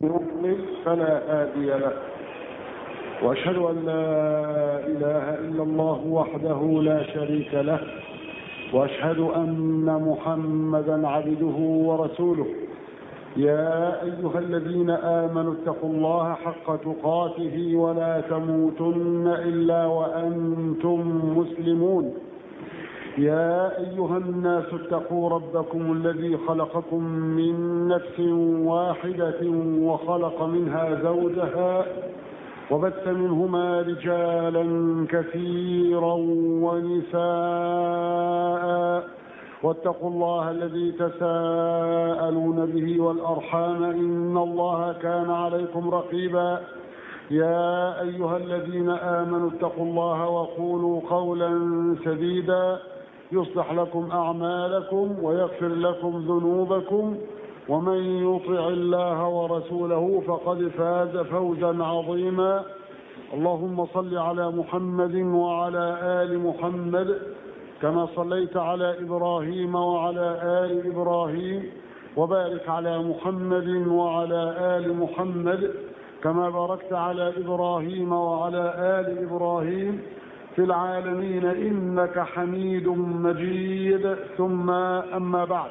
يضلل فلا هادي له واشهد ان لا اله الا الله وحده لا شريك له واشهد ان محمدا عبده ورسوله يا ايها الذين امنوا اتقوا الله حق تقاته ولا تموتن الا وانتم مسلمون يا ايها الناس اتقوا ربكم الذي خلقكم من نفس واحده وخلق منها زوجها وبث منهما رجالا كثيرا ونساء واتقوا الله الذي تساءلون به والارحام ان الله كان عليكم رقيبا يا ايها الذين امنوا اتقوا الله وقولوا قولا سديدا يصلح لكم اعمالكم ويغفر لكم ذنوبكم ومن يطع الله ورسوله فقد فاز فوزا عظيما اللهم صل على محمد وعلى ال محمد كما صليت على ابراهيم وعلى ال ابراهيم وبارك على محمد وعلى ال محمد كما باركت على ابراهيم وعلى ال ابراهيم في العالمين انك حميد مجيد ثم اما بعد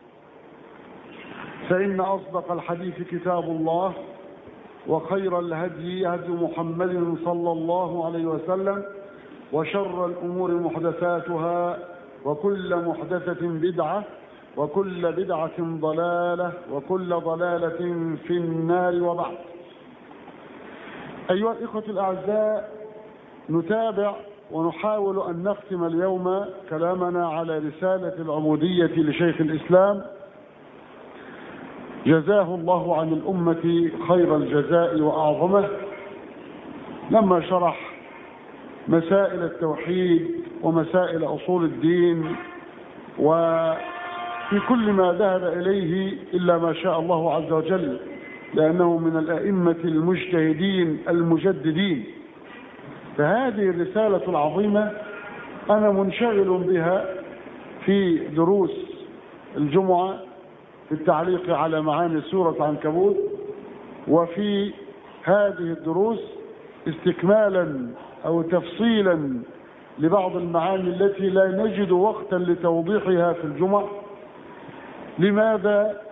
فإن أصدق الحديث كتاب الله وخير الهدي هدي محمد صلى الله عليه وسلم وشر الأمور محدثاتها وكل محدثة بدعة وكل بدعة ضلالة وكل ضلالة في النار وبعد أيها الإخوة الأعزاء نتابع ونحاول أن نختم اليوم كلامنا على رسالة العمودية لشيخ الإسلام جزاه الله عن الأمة خير الجزاء وأعظمه لما شرح مسائل التوحيد ومسائل أصول الدين وفي كل ما ذهب إليه إلا ما شاء الله عز وجل لأنه من الأئمة المجتهدين المجددين فهذه الرسالة العظيمة أنا منشغل بها في دروس الجمعة في التعليق على معاني سورة عنكبوت وفي هذه الدروس استكمالا أو تفصيلا لبعض المعاني التي لا نجد وقتا لتوضيحها في الجمع لماذا؟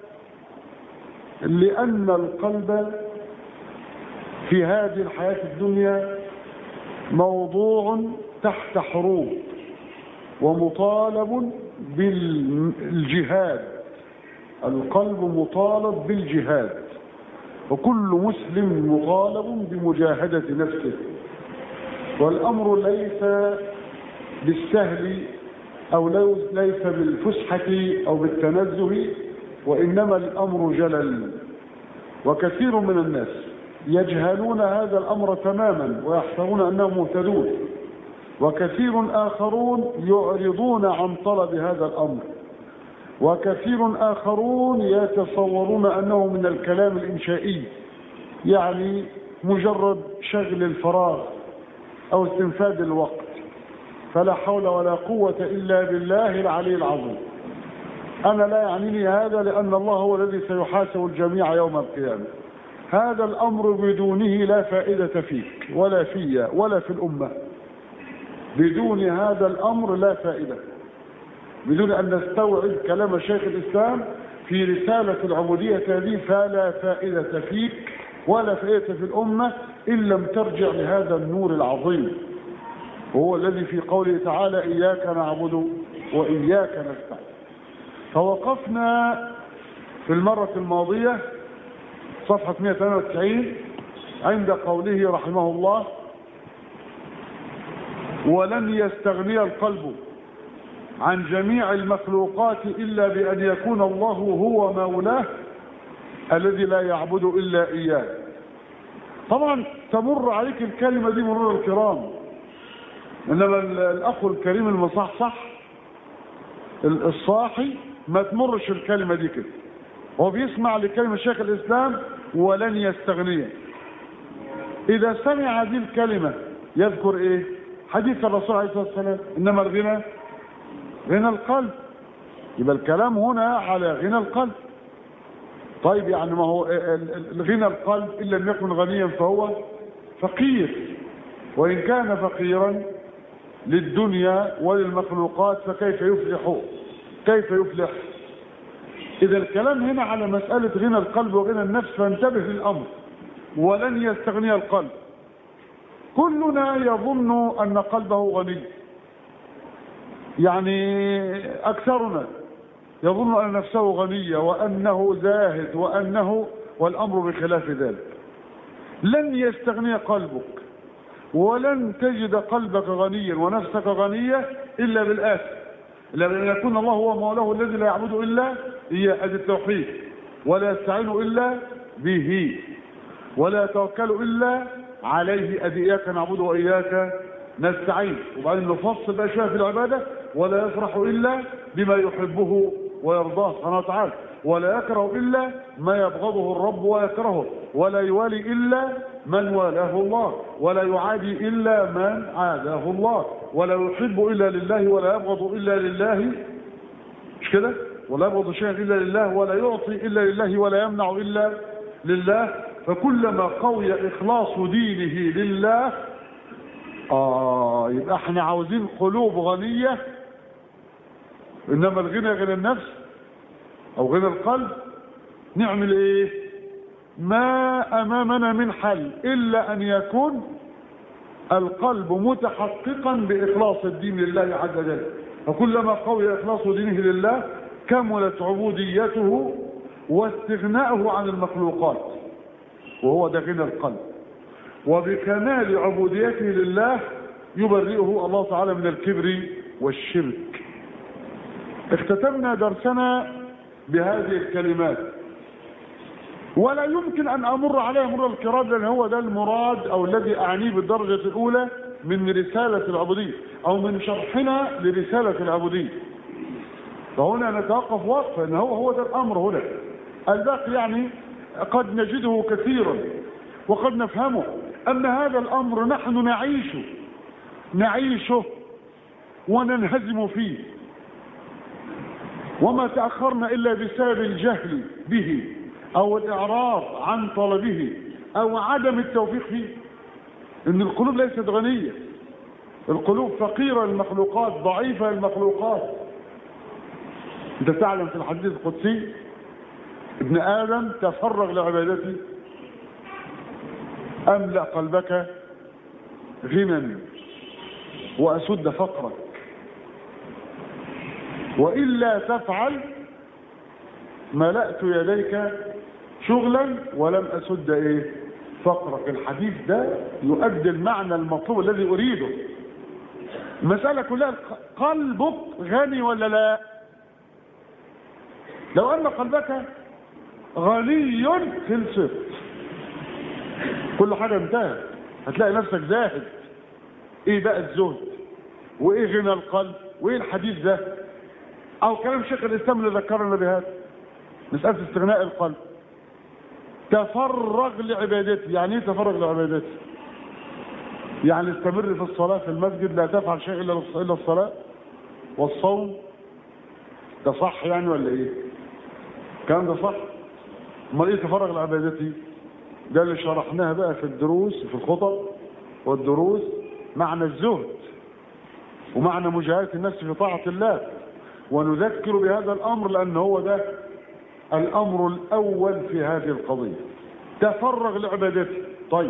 لأن القلب في هذه الحياة الدنيا موضوع تحت حروب ومطالب بالجهاد القلب مطالب بالجهاد وكل مسلم مطالب بمجاهدة نفسه والأمر ليس بالسهل أو ليس بالفسحة أو بالتنزه وإنما الأمر جلل وكثير من الناس يجهلون هذا الأمر تماما ويحسبون أنهم مهتدون وكثير آخرون يعرضون عن طلب هذا الأمر وكثير آخرون يتصورون أنه من الكلام الإنشائي يعني مجرد شغل الفراغ أو استنفاد الوقت فلا حول ولا قوة إلا بالله العلي العظيم أنا لا يعنيني هذا لأن الله هو الذي سيحاسب الجميع يوم القيامة هذا الأمر بدونه لا فائدة فيك ولا في ولا في الأمة بدون هذا الأمر لا فائدة بدون أن نستوعب كلام شيخ الإسلام في رسالة العبودية هذه فلا فائدة فيك ولا فائدة في الأمة إن لم ترجع لهذا النور العظيم وهو الذي في قوله تعالى إياك نعبد وإياك نستعين فوقفنا في المرة الماضية صفحة 198 عند قوله رحمه الله ولن يستغني القلب عن جميع المخلوقات إلا بأن يكون الله هو مولاه الذي لا يعبد إلا إياه طبعا تمر عليك الكلمة دي مرور الكرام إنما الأخ الكريم المصحصح الصاحي ما تمرش الكلمة دي كده هو بيسمع لكلمة شيخ الإسلام ولن يستغني إذا سمع هذه الكلمة يذكر إيه حديث الرسول عليه الصلاة والسلام إنما الغنى غنى القلب يبقى الكلام هنا على غنى القلب طيب يعني ما هو ال- ال- الغنى القلب إن لم يكن غنيا فهو فقير وإن كان فقيرا للدنيا وللمخلوقات فكيف يفلح كيف يفلح إذا الكلام هنا على مسألة غنى القلب وغنى النفس فانتبه للأمر ولن يستغني القلب كلنا يظن أن قلبه غني يعني أكثرنا يظن أن نفسه غنية وأنه زاهد وأنه والأمر بخلاف ذلك لن يستغني قلبك ولن تجد قلبك غنيا ونفسك غنية إلا بالآخر إلا بأن يكون الله هو مولاه الذي لا يعبد إلا إياه أدي التوحيد ولا يستعين إلا به ولا يتوكل إلا عليه أدي إياك نعبد وإياك نستعين وبعدين نفصل بقى شوية في العبادة ولا يفرح إلا بما يحبه ويرضاه سبحانه وتعالى ولا يكره إلا ما يبغضه الرب ويكرهه ولا يوالي إلا من والاه الله ولا يعادي إلا من عاداه الله ولا يحب إلا لله ولا يبغض إلا لله مش كده ولا يبغض شيئا إلا لله ولا يعطي إلا لله ولا يمنع إلا لله فكلما قوي إخلاص دينه لله آه يبقى احنا عاوزين قلوب غنية إنما الغنى غنى النفس أو غنى القلب نعمل إيه ما أمامنا من حل إلا أن يكون القلب متحققا بإخلاص الدين لله عز وجل فكلما قوي إخلاص دينه لله كملت عبوديته واستغناؤه عن المخلوقات وهو ده غنى القلب وبكمال عبوديته لله يبرئه الله تعالى من الكبر والشرك اختتمنا درسنا بهذه الكلمات ولا يمكن أن أمر عليها مر الكرام لأن هو ده المراد أو الذي أعنيه بالدرجة الأولى من رسالة العبودية أو من شرحنا لرسالة العبودية فهنا نتوقف وقفة أن هو هو ده الأمر هنا الباقي يعني قد نجده كثيرا وقد نفهمه أن هذا الأمر نحن نعيشه نعيشه وننهزم فيه وما تأخرنا إلا بسبب الجهل به أو الإعراض عن طلبه أو عدم التوفيق فيه إن القلوب ليست غنية القلوب فقيرة للمخلوقات ضعيفة للمخلوقات أنت تعلم في الحديث القدسي ابن آدم تفرغ لعبادتي أملأ قلبك غنى وأسد فقرك وإلا تفعل ملأت يديك شغلا ولم أسد إيه فقرك الحديث ده يؤدي المعنى المطلوب الذي أريده المسألة كلها قلبك غني ولا لا لو أن قلبك غني خلصت كل حاجة انتهت هتلاقي نفسك زاهد ايه بقى الزهد وايه غنى القلب وايه الحديث ده او كلام شيخ الاسلام اللي ذكرنا بهذا مسألة استغناء القلب تفرغ لعبادتي يعني ايه تفرغ لعبادتي يعني استمر في الصلاة في المسجد لا تفعل شيء الا الا الصلاة والصوم ده صح يعني ولا ايه الكلام ده صح امال ايه تفرغ لعبادتي ده اللي شرحناها بقى في الدروس في الخطب والدروس معنى الزهد ومعنى مجاهدة النفس في طاعة الله ونذكر بهذا الأمر لأن هو ده الأمر الأول في هذه القضية تفرغ لعبادته طيب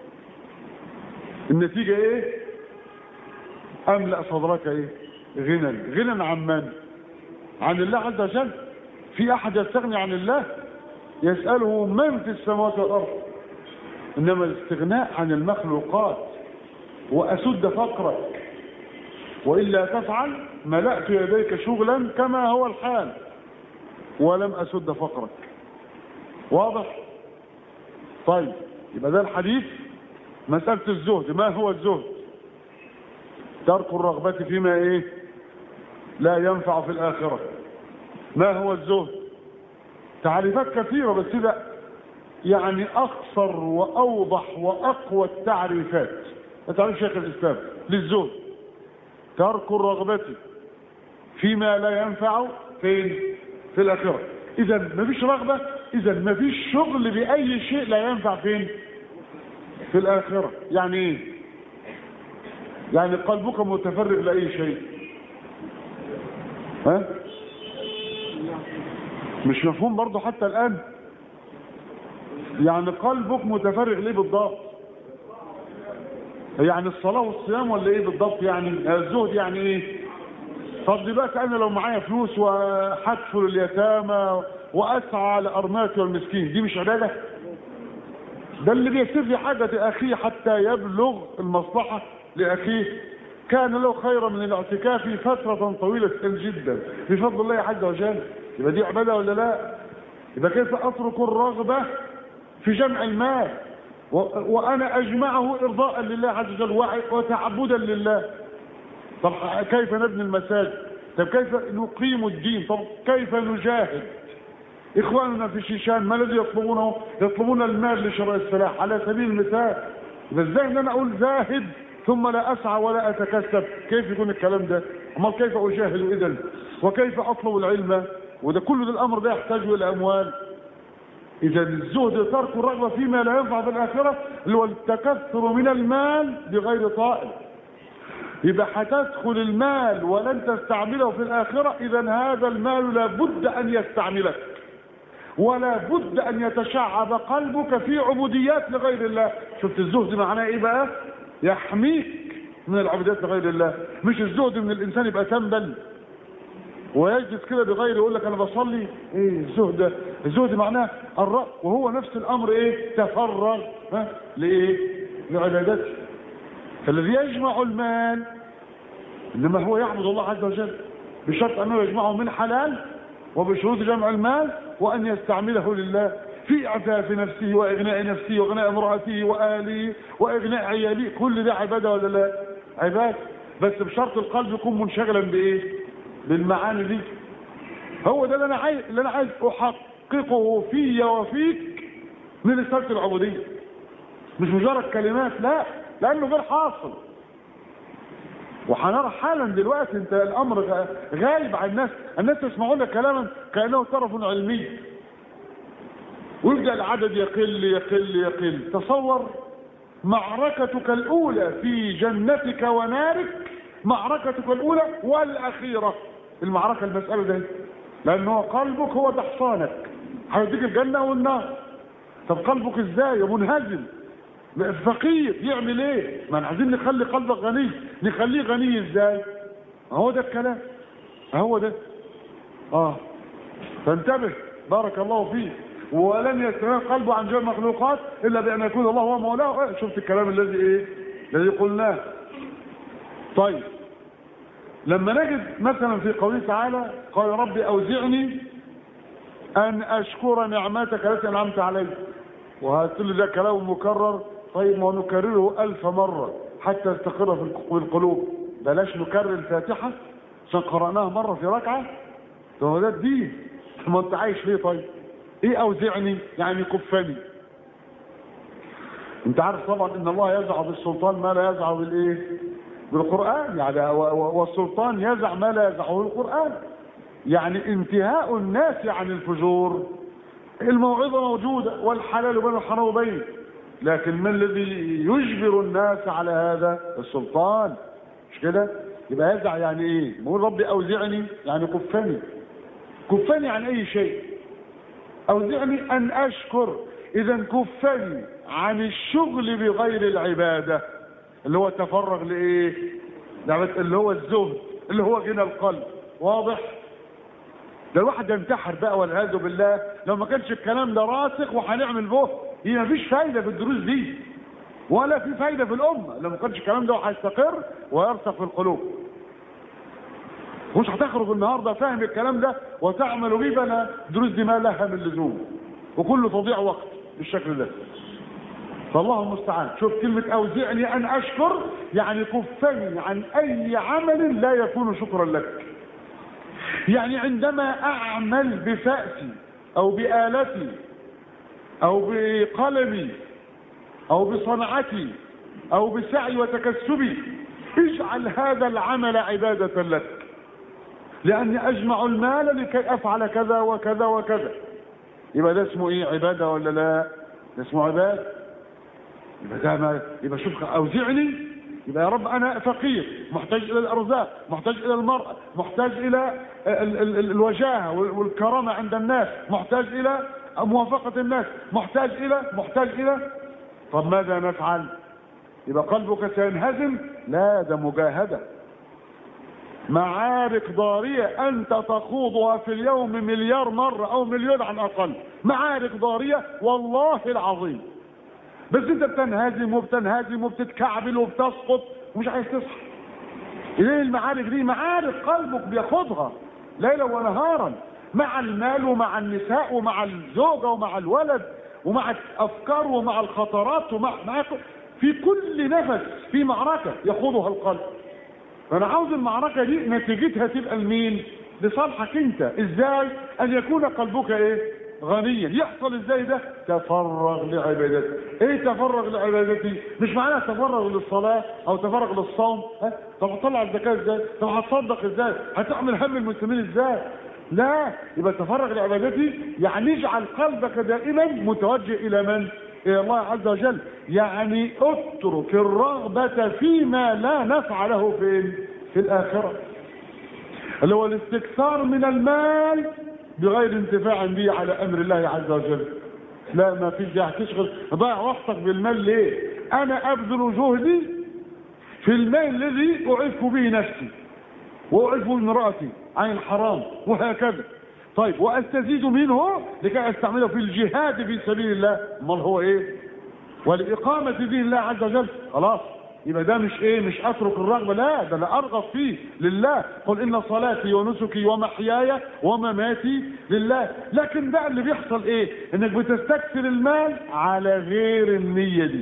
النتيجة ايه أملأ صدرك ايه غنى غنى عن من عن الله عز وجل في أحد يستغني عن الله يسأله من في السماوات والأرض إنما الاستغناء عن المخلوقات وأسد فقرك وإلا تفعل ملأت يديك شغلا كما هو الحال ولم أسد فقرك واضح طيب يبقى ده الحديث مسألة الزهد ما هو الزهد ترك الرغبة فيما ايه لا ينفع في الآخرة ما هو الزهد تعريفات كثيرة بس ده يعني أقصر وأوضح وأقوى التعريفات تعريف شيخ الإسلام للزهد ترك الرغبة فيما لا ينفع فين في الآخرة إذا مفيش رغبة اذا ما فيش شغل باي شيء لا ينفع فين في الاخره يعني ايه يعني قلبك متفرغ لاي شيء ها مش مفهوم برضه حتى الان يعني قلبك متفرغ ليه بالضبط يعني الصلاة والصيام ولا ايه بالضبط يعني الزهد يعني ايه طب دلوقتي انا لو معايا فلوس وهكفل اليتامى واسعى على ارماتي والمسكين دي مش عبادة ده اللي بيسير في حاجة اخيه حتى يبلغ المصلحة لاخيه كان له خيرا من الاعتكاف فترة طويلة جدا بفضل الله عز وجل يبقى دي عبادة ولا لا يبقى كيف اترك الرغبة في جمع المال وأنا أجمعه إرضاء لله عز وجل وتعبدا لله طب كيف نبني المساجد طب كيف نقيم الدين طب كيف نجاهد إخواننا في شيشان ما الذي يطلبونه يطلبون المال لشراء السلاح على سبيل المثال إذا ازاي ان انا اقول زاهد ثم لا اسعى ولا اتكسب كيف يكون الكلام ده امال كيف اجاهد اذا وكيف اطلب العلم وده كل ده الامر ده يحتاج الى اموال إذا الزهد ترك الرغبة فيما لا ينفع في الآخرة اللي هو التكثر من المال بغير طائل يبقى هتدخل المال ولن تستعمله في الآخرة إذا هذا المال لابد أن يستعملك ولا بد أن يتشعب قلبك في عبوديات لغير الله شفت الزهد معناه إيه بقى يحميك من العبوديات لغير الله مش الزهد من الإنسان يبقى تنبل ويجلس كده بغير يقول لك انا بصلي ايه الزهد الزهد معناه الرأي وهو نفس الامر ايه تفرغ ها لايه لعبادته فالذي يجمع المال انما هو يعبد الله عز وجل بشرط انه يجمعه من حلال وبشروط جمع المال وان يستعمله لله في اعفاف نفسه واغناء نفسه واغناء امراته واهله واغناء عياله كل ده عباده ولا لا عباده بس بشرط القلب يكون منشغلا بايه بالمعاني دي هو ده اللي انا عايز اللي انا عايز احققه في وفيك من رساله العبوديه مش مجرد كلمات لا لانه غير حاصل وهنرى حالا دلوقتي انت الامر غايب عن الناس الناس يسمعون كلاما كانه طرف علمي ويبدا العدد يقل يقل يقل تصور معركتك الاولى في جنتك ونارك معركتك الاولى والاخيره المعركة المسألة ده لأنه قلبك هو ده حصانك هيديك الجنة والنار طب قلبك ازاي منهزم فقير يعمل ايه ما احنا عايزين نخلي قلبك غني نخليه غني ازاي هو ده الكلام هو ده اه فانتبه بارك الله فيك ولن يستمر قلبه عن جميع المخلوقات الا بان يكون الله هو مولاه شفت الكلام الذي ايه الذي قلناه طيب لما نجد مثلا في قوله تعالى قال ربي أوزعني أن أشكر نعمتك التي أنعمت علي وهتقول ده كلام مكرر طيب ما نكرره ألف مرة حتى يستقر في القلوب بلاش نكرر الفاتحة عشان قرأناها مرة في ركعة ده ده الدين ما انت عايش ليه طيب ايه أوزعني يعني كفني انت عارف طبعا ان الله يزع بالسلطان ما لا يزع بالايه بالقرآن يعني والسلطان يزع ما لا يزعه القرآن يعني انتهاء الناس عن الفجور الموعظة موجودة والحلال بين الحرام بين لكن ما الذي يجبر الناس على هذا السلطان مش كده يبقى يزع يعني ايه بقول ربي اوزعني يعني كفني كفني عن اي شيء اوزعني ان اشكر اذا كفني عن الشغل بغير العباده اللي هو تفرغ لايه اللي هو الزهد اللي هو غنى القلب واضح ده الواحد ينتحر بقى والعياذ بالله لو ما كانش الكلام ده راسخ وهنعمل به هي ما فيش فايده في الدروس دي ولا في فايده في الامه لو ما كانش الكلام ده هيستقر ويرسخ في القلوب مش هتخرج النهارده فاهم الكلام ده وتعمل به بلا الدروس دي ما لها من لزوم وكله تضيع وقت بالشكل ده فالله المستعان شوف كلمة أوزعني أن أشكر يعني كفني عن أي عمل لا يكون شكرا لك يعني عندما أعمل بفأسي أو بآلتي أو بقلمي أو بصنعتي أو بسعي وتكسبي اجعل هذا العمل عبادة لك لأني أجمع المال لكي أفعل كذا وكذا وكذا يبقى ده اسمه ايه عبادة ولا لا ده اسمه عبادة يبقى ده ما يبقى شوف اوزعني يبقى يا رب انا فقير محتاج الى الارزاق محتاج الى المرأة محتاج الى ال ال ال الوجاهة والكرامة عند الناس محتاج الى موافقة الناس محتاج الى محتاج الى طب ماذا نفعل يبقى قلبك سينهزم لا ده مجاهدة معارك ضارية أنت تخوضها في اليوم مليار مرة أو مليون على الأقل معارك ضارية والله العظيم بس أنت بتنهزم وبتنهزم وبتتكعبل وبتسقط ومش عايز تصحى إليه المعارك دي معارك قلبك بياخدها ليلا ونهارا مع المال ومع النساء ومع الزوجة ومع الولد ومع الأفكار ومع الخطرات ومع مع في كل نفس في معركة يخوضها القلب فانا عاوز المعركة دي نتيجتها تبقى لمين لصالحك انت ازاي ان يكون قلبك ايه غنيا يحصل ازاي ده تفرغ لعبادتي ايه تفرغ لعبادتي مش معناها تفرغ للصلاة او تفرغ للصوم ها طب هتطلع الزكاة ازاي طب هتصدق ازاي هتعمل هم المسلمين ازاي لا يبقى تفرغ لعبادتي يعني اجعل قلبك دائما متوجه الى من الى الله عز وجل يعني اترك الرغبة فيما لا نفع له في في الاخرة اللي هو الاستكثار من المال بغير انتفاع به على امر الله عز وجل لا ما فيش داعي تشغل ضيع وقتك بالمال ليه انا ابذل جهدي في المال الذي اعف به نفسي واعف به امرأتي عن الحرام وهكذا طيب واستزيد منه لكي استعمله في الجهاد في سبيل الله امال هو ايه ولإقامة دين الله عز وجل خلاص يبقى ده مش ايه مش اترك الرغبة لا ده انا ارغب فيه لله قل ان صلاتي ونسكي ومحياي ومماتي لله لكن بقى اللي بيحصل ايه انك بتستكثر المال على غير النية دي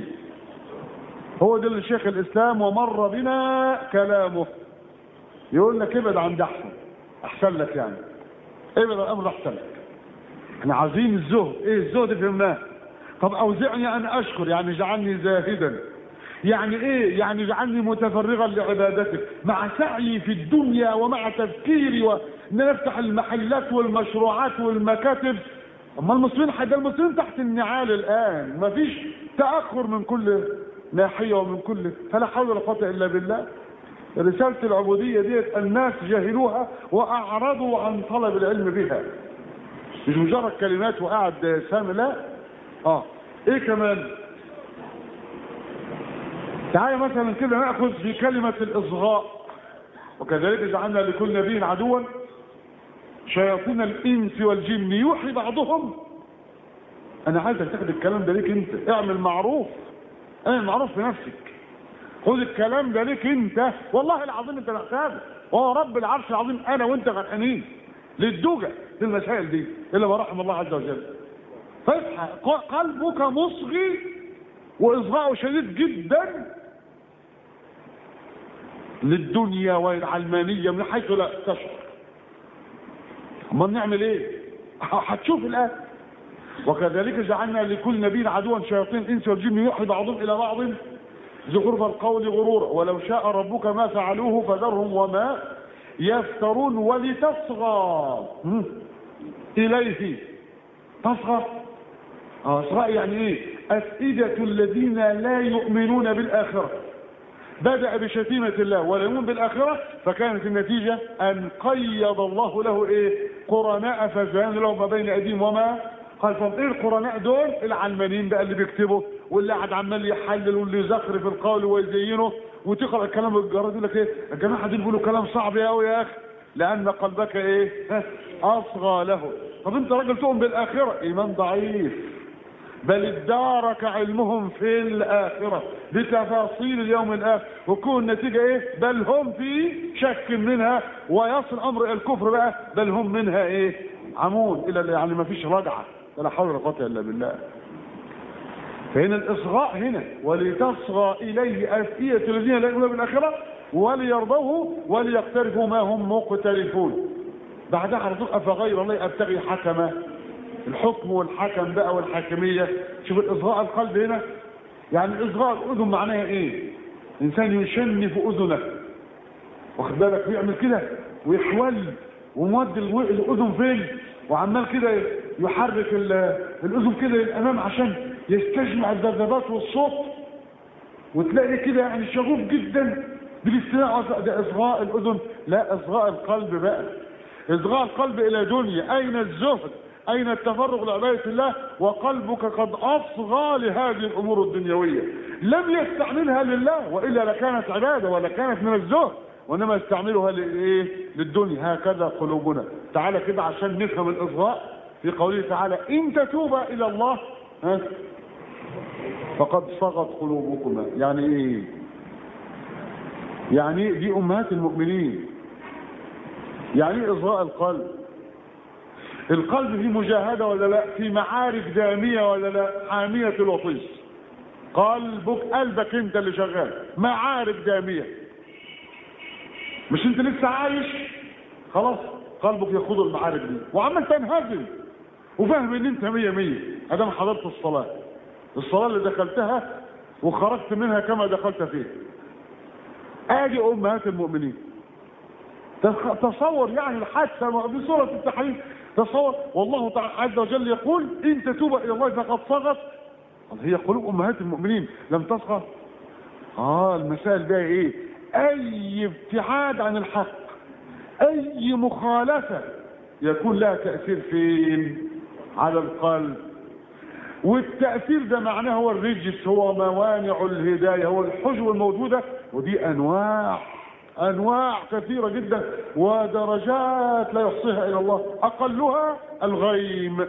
هو ده اللي شيخ الاسلام ومر بنا كلامه يقول لك ابعد عن ده احسن احسن لك يعني ابعد الامر احسن لك احنا عايزين الزهد ايه الزهد فهمناه طب اوزعني ان اشكر يعني اجعلني زاهدا يعني ايه يعني اجعلني متفرغا لعبادتك مع سعي في الدنيا ومع تفكيري وان نفتح المحلات والمشروعات والمكاتب اما المسلمين حتى المسلمين تحت النعال الان مفيش تاخر من كل ناحيه ومن كل فلا حول ولا قوه الا بالله رسالة العبودية ديت الناس جهلوها وأعرضوا عن طلب العلم بها مش مجرد كلمات وقعد سامي لا اه ايه كمان تعالى مثلا كده ناخذ في كلمة الاصغاء وكذلك جعلنا لكل نبي عدوا شياطين الانس والجن يوحي بعضهم انا عايزك تاخد الكلام ده ليك انت اعمل معروف اعمل معروف في نفسك خد الكلام ده ليك انت والله العظيم انت محتاجه وهو رب العرش العظيم انا وانت غرقانين للدوجة للمسائل دي الا ما رحم الله عز وجل فاصحى قلبك مصغي واصغاءه شديد جدا للدنيا والعلمانية من حيث لا تشعر ما نعمل ايه هتشوف الان وكذلك جعلنا لكل نبي عدوا شياطين الانس والجن يوحي بعضهم الى بعض زخرف القول غرورا ولو شاء ربك ما فعلوه فذرهم وما يفترون ولتصغى إليه تصغى أصغى يعني إيه أفئدة الذين لا يؤمنون بالآخرة بدأ بشتيمة الله ولا يؤمن بالآخرة فكانت النتيجة أن قيض الله له إيه قرناء فزان له ما بين أيديهم وما خلفهم إيه القرناء دول العلمانيين بقى اللي بيكتبوا واللي قاعد عمال يحلل واللي يزخرف القول ويزينه وتقرا الكلام بالجراد يقول لك ايه الجماعه دي بيقولوا كلام صعب قوي يا اخي لان قلبك ايه اصغى له طب انت راجل تؤمن بالاخره ايمان ضعيف بل ادارك علمهم في الاخره بتفاصيل اليوم الاخر وكون النتيجه ايه بل هم في شك منها ويصل امر الكفر بقى بل هم منها ايه عمون الى يعني ما فيش رجعه ولا حول ولا قوه الا بالله فهنا الإصغاء هنا ولتصغى إليه أفئية الذين لا يؤمنون بالآخرة وليرضوه وليقترفوا ما هم مقترفون بعدها على طول أفغير الله أبتغي حكما الحكم والحكم بقى والحاكمية شوف الإصغاء القلب هنا يعني إصغاء الأذن معناها إيه إنسان يشنف أذنه واخد بالك ويعمل كده ويحول ومود الأذن فين وعمال كده يحرك ال- الاذن كده للامام عشان يستجمع الذبذبات والصوت وتلاقي كده يعني شغوف جدا بالاستماع ده اصغاء الاذن لا اصغاء القلب بقى اصغاء القلب الى دنيا اين الزهد اين التفرغ لعباده الله وقلبك قد اصغى لهذه الامور الدنيويه لم يستعملها لله والا لكانت عباده ولكانت من الزهد وانما يستعملها لايه للدنيا هكذا قلوبنا تعالى كده عشان نفهم الاصغاء في قوله تعالى ان تتوبا الى الله ها فقد صغت قلوبكما يعني ايه يعني إيه؟ دي امهات المؤمنين يعني ايه اصغاء القلب القلب فيه مجاهدة ولا لا في معارك دامية ولا لا حامية الوطيس قلبك قلبك انت اللي شغال معارك دامية مش انت لسه عايش خلاص قلبك يخوض المعارك دي وعمال تنهزم وفاهم ان انت مية مية ادام حضرت الصلاة الصلاة اللي دخلتها وخرجت منها كما دخلت فيها ادي امهات المؤمنين تخ- تصور يعني الحادثة في سورة التحريم تصور والله تعالى عز وجل يقول ان تتوب الى الله فقد صغت طب هي قلوب امهات المؤمنين لم تصغى اه المسائل بقى ايه اي ابتعاد عن الحق اي مخالفة يكون لها تأثير فين على القلب والتأثير ده معناه هو الرجس هو موانع الهداية هو الحجب الموجودة ودي أنواع أنواع كثيرة جدا ودرجات لا يحصيها إلى الله أقلها الغيم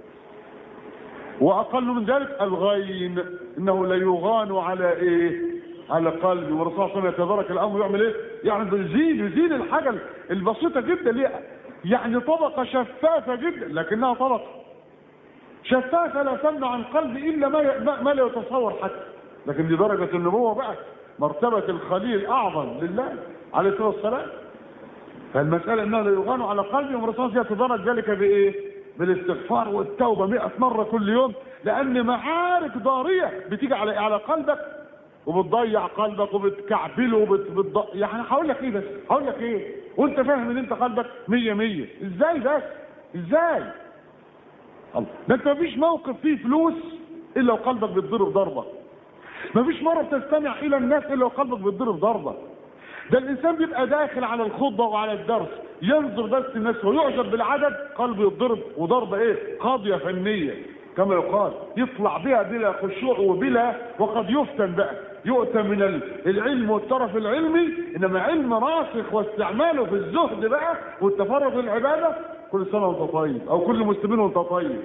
وأقل من ذلك الغين إنه لا يغان على إيه على قلبي والرسول صلى الله عليه وسلم يتبارك الأمر يعمل إيه يعني يزيد يزيد الحاجة البسيطة جدا ليه يعني طبقة شفافة جدا لكنها طبقة شفافة لا تمنع عن قلبي إلا ما ي- ما- ما لا يتصور حتى لكن دي درجة النبوة بقى مرتبة الخليل الأعظم لله عليه الصلاة والسلام فالمسألة أنه لا يغان على قلبي والرسول يتدرج ذلك بإيه؟ بالاستغفار والتوبة مئة مرة كل يوم لأن معارك ضارية بتيجي على على قلبك وبتضيع قلبك وبتكعبله وبت... بتض... يعني هقول لك ايه بس هقول لك ايه وانت فاهم ان انت قلبك مية مية ازاي بس ازاي الله ده انت مفيش موقف فيه فلوس الا وقلبك بيتضرب ضربه مفيش مره بتستمع الى الناس الا وقلبك بيتضرب ضربه ده الانسان بيبقى داخل على الخطبه وعلى الدرس ينظر بس الناس ويعجب بالعدد قلبه يتضرب وضربه ايه قاضيه فنيه كما يقال يطلع بها بلا خشوع وبلا وقد يفتن بقى يؤتى من ال- العلم والطرف العلمي انما علم راسخ واستعماله في الزهد بقى والتفرغ للعباده كل سنه وانت طيب او كل مسلمين وانت طيب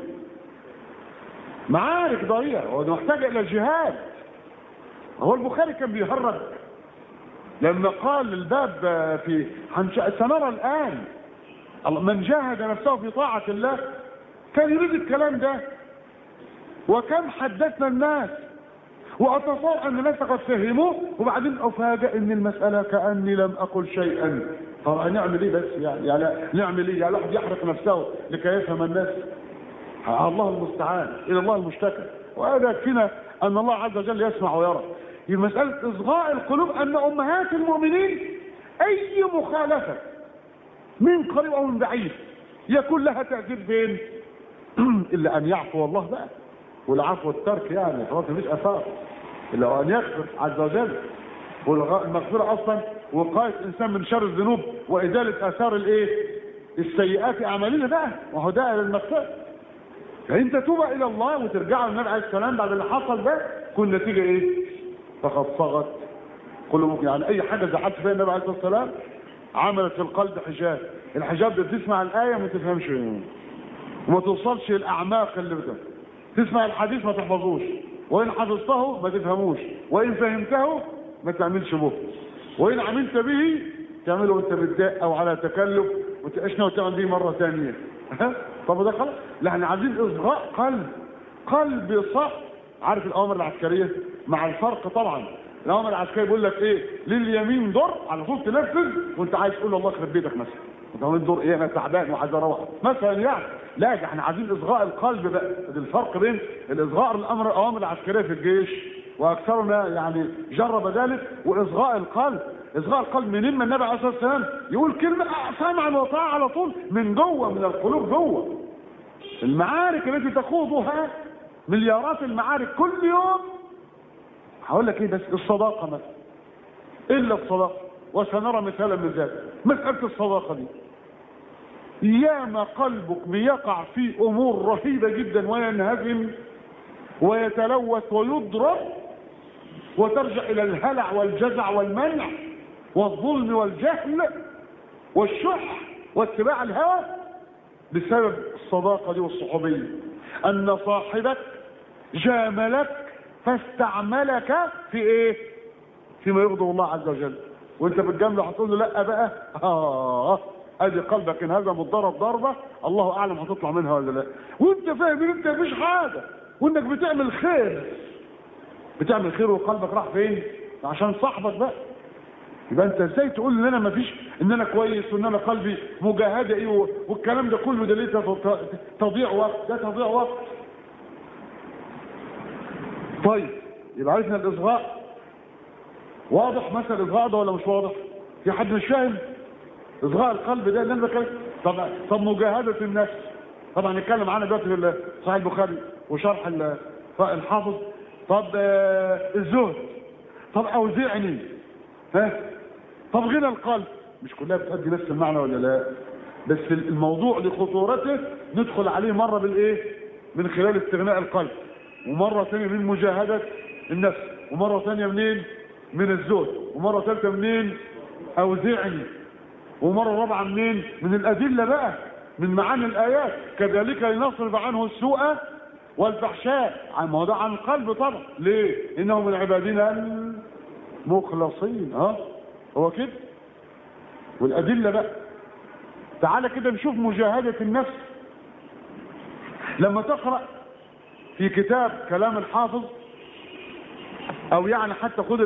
معارك ضريعه ومحتاجه الى جهاد هو البخاري كان بيهرج لما قال الباب في هنش- سنرى الان الله- من جاهد نفسه في طاعه الله كان يريد الكلام ده وكم حدثنا الناس واتصور ان الناس قد فهموه وبعدين افاجئ ان المساله كاني لم اقل شيئا طب هنعمل ايه بس يعني, يعني نعمل ايه يعني الواحد يحرق نفسه لكي يفهم الناس الله المستعان الى الله المشتكى وهذا يكفينا ان الله عز وجل يسمع ويرى في مساله اصغاء القلوب ان امهات المؤمنين اي مخالفه من قريب او من بعيد يكون لها تاثير فين الا ان يعفو الله بقى والعفو والترك يعني خلاص مفيش اثار الا ان يغفر عز وجل والمغفره اصلا وقايه الانسان من شر الذنوب وازاله اثار الايه السيئات اعمالنا بقى وهو ده للمغفره فانت تتوب الى الله وترجع للنبي عليه السلام بعد اللي حصل ده كل نتيجه ايه فقد صغت قلوبكم يعني اي حاجه زعلت فيها النبي عليه الصلاه والسلام عملت في القلب حجاب الحجاب ده تسمع الايه ما تفهمش وما توصلش الاعماق اللي بتفهم تسمع الحديث ما تحفظوش وان حفظته ما تفهموش وان فهمته ما تعملش به وان عملت به تعمله وانت متضايق او على تكلف وتعيشنا وتعمل به مره ثانيه ها طب ده خلاص لا احنا عايزين اصغاء قلب قلب صح عارف الاوامر العسكريه مع الفرق طبعا الاوامر العسكريه بيقول لك ايه لليمين دور على طول تنفذ وانت عايز تقول الله يخرب بيتك مثلا انت عامل دور ايه انا تعبان وعايز اروح مثلا يعني لا ده احنا عايزين اصغاء القلب بقى ده الفرق بين الاصغاء الامر الاوامر العسكريه في الجيش واكثرنا يعني جرب ذلك واصغاء القلب اصغاء القلب من اما النبي عليه الصلاه والسلام يقول كلمه سمعا وطاعه على طول من جوه من القلوب جوه المعارك التي تخوضها مليارات المعارك كل يوم هقول لك ايه بس الصداقه مثلا الا الصداقه وسنرى مثالا من ذلك مساله الصداقه دي ياما قلبك بيقع في امور رهيبه جدا وينهزم ويتلوث ويضرب وترجع الى الهلع والجزع والمنع والظلم والجهل والشح واتباع الهوى بسبب الصداقه دي والصحوبيه ان صاحبك جاملك فاستعملك في ايه فيما يغضب الله عز وجل وانت بتجامله هتقول له لا بقى اه ادي قلبك انهزم واتضرب ضربه الله اعلم هتطلع منها ولا لا وانت فاهم ان انت مفيش حاجه وانك بتعمل خير بتعمل خير وقلبك راح فين عشان صاحبك بقى يبقى انت ازاي تقول ان انا مفيش ان انا كويس وان انا قلبي مجاهده ايه والكلام ده كله ده ليه تضيع وقت ده تضيع وقت طيب يبقى عرفنا الاصغاء واضح مثلا الاصغاء ده ولا مش واضح في حد مش فاهم اصغاء القلب ده اللي انا بتكلم طب طب مجاهده النفس طبعا نتكلم عنها دلوقتي في صحيح البخاري وشرح الحافظ طب الزهد طب اوزعني ها طب غنى القلب مش كلها بتأدي نفس المعنى ولا لا بس الموضوع لخطورته ندخل عليه مرة بالايه من خلال استغناء القلب ومرة ثانية من مجاهدة النفس ومرة ثانية منين من الزهد ومرة ثالثة منين اوزعني ومرة رابعة منين من الادلة بقى من معاني الايات كذلك لنصرف عنه السوء والفحشاء عن موضوع عن القلب طبعا ليه انه من عبادنا المخلصين ها هو كده والادله بقى تعالى كده نشوف مجاهده النفس لما تقرا في كتاب كلام الحافظ او يعني حتى خد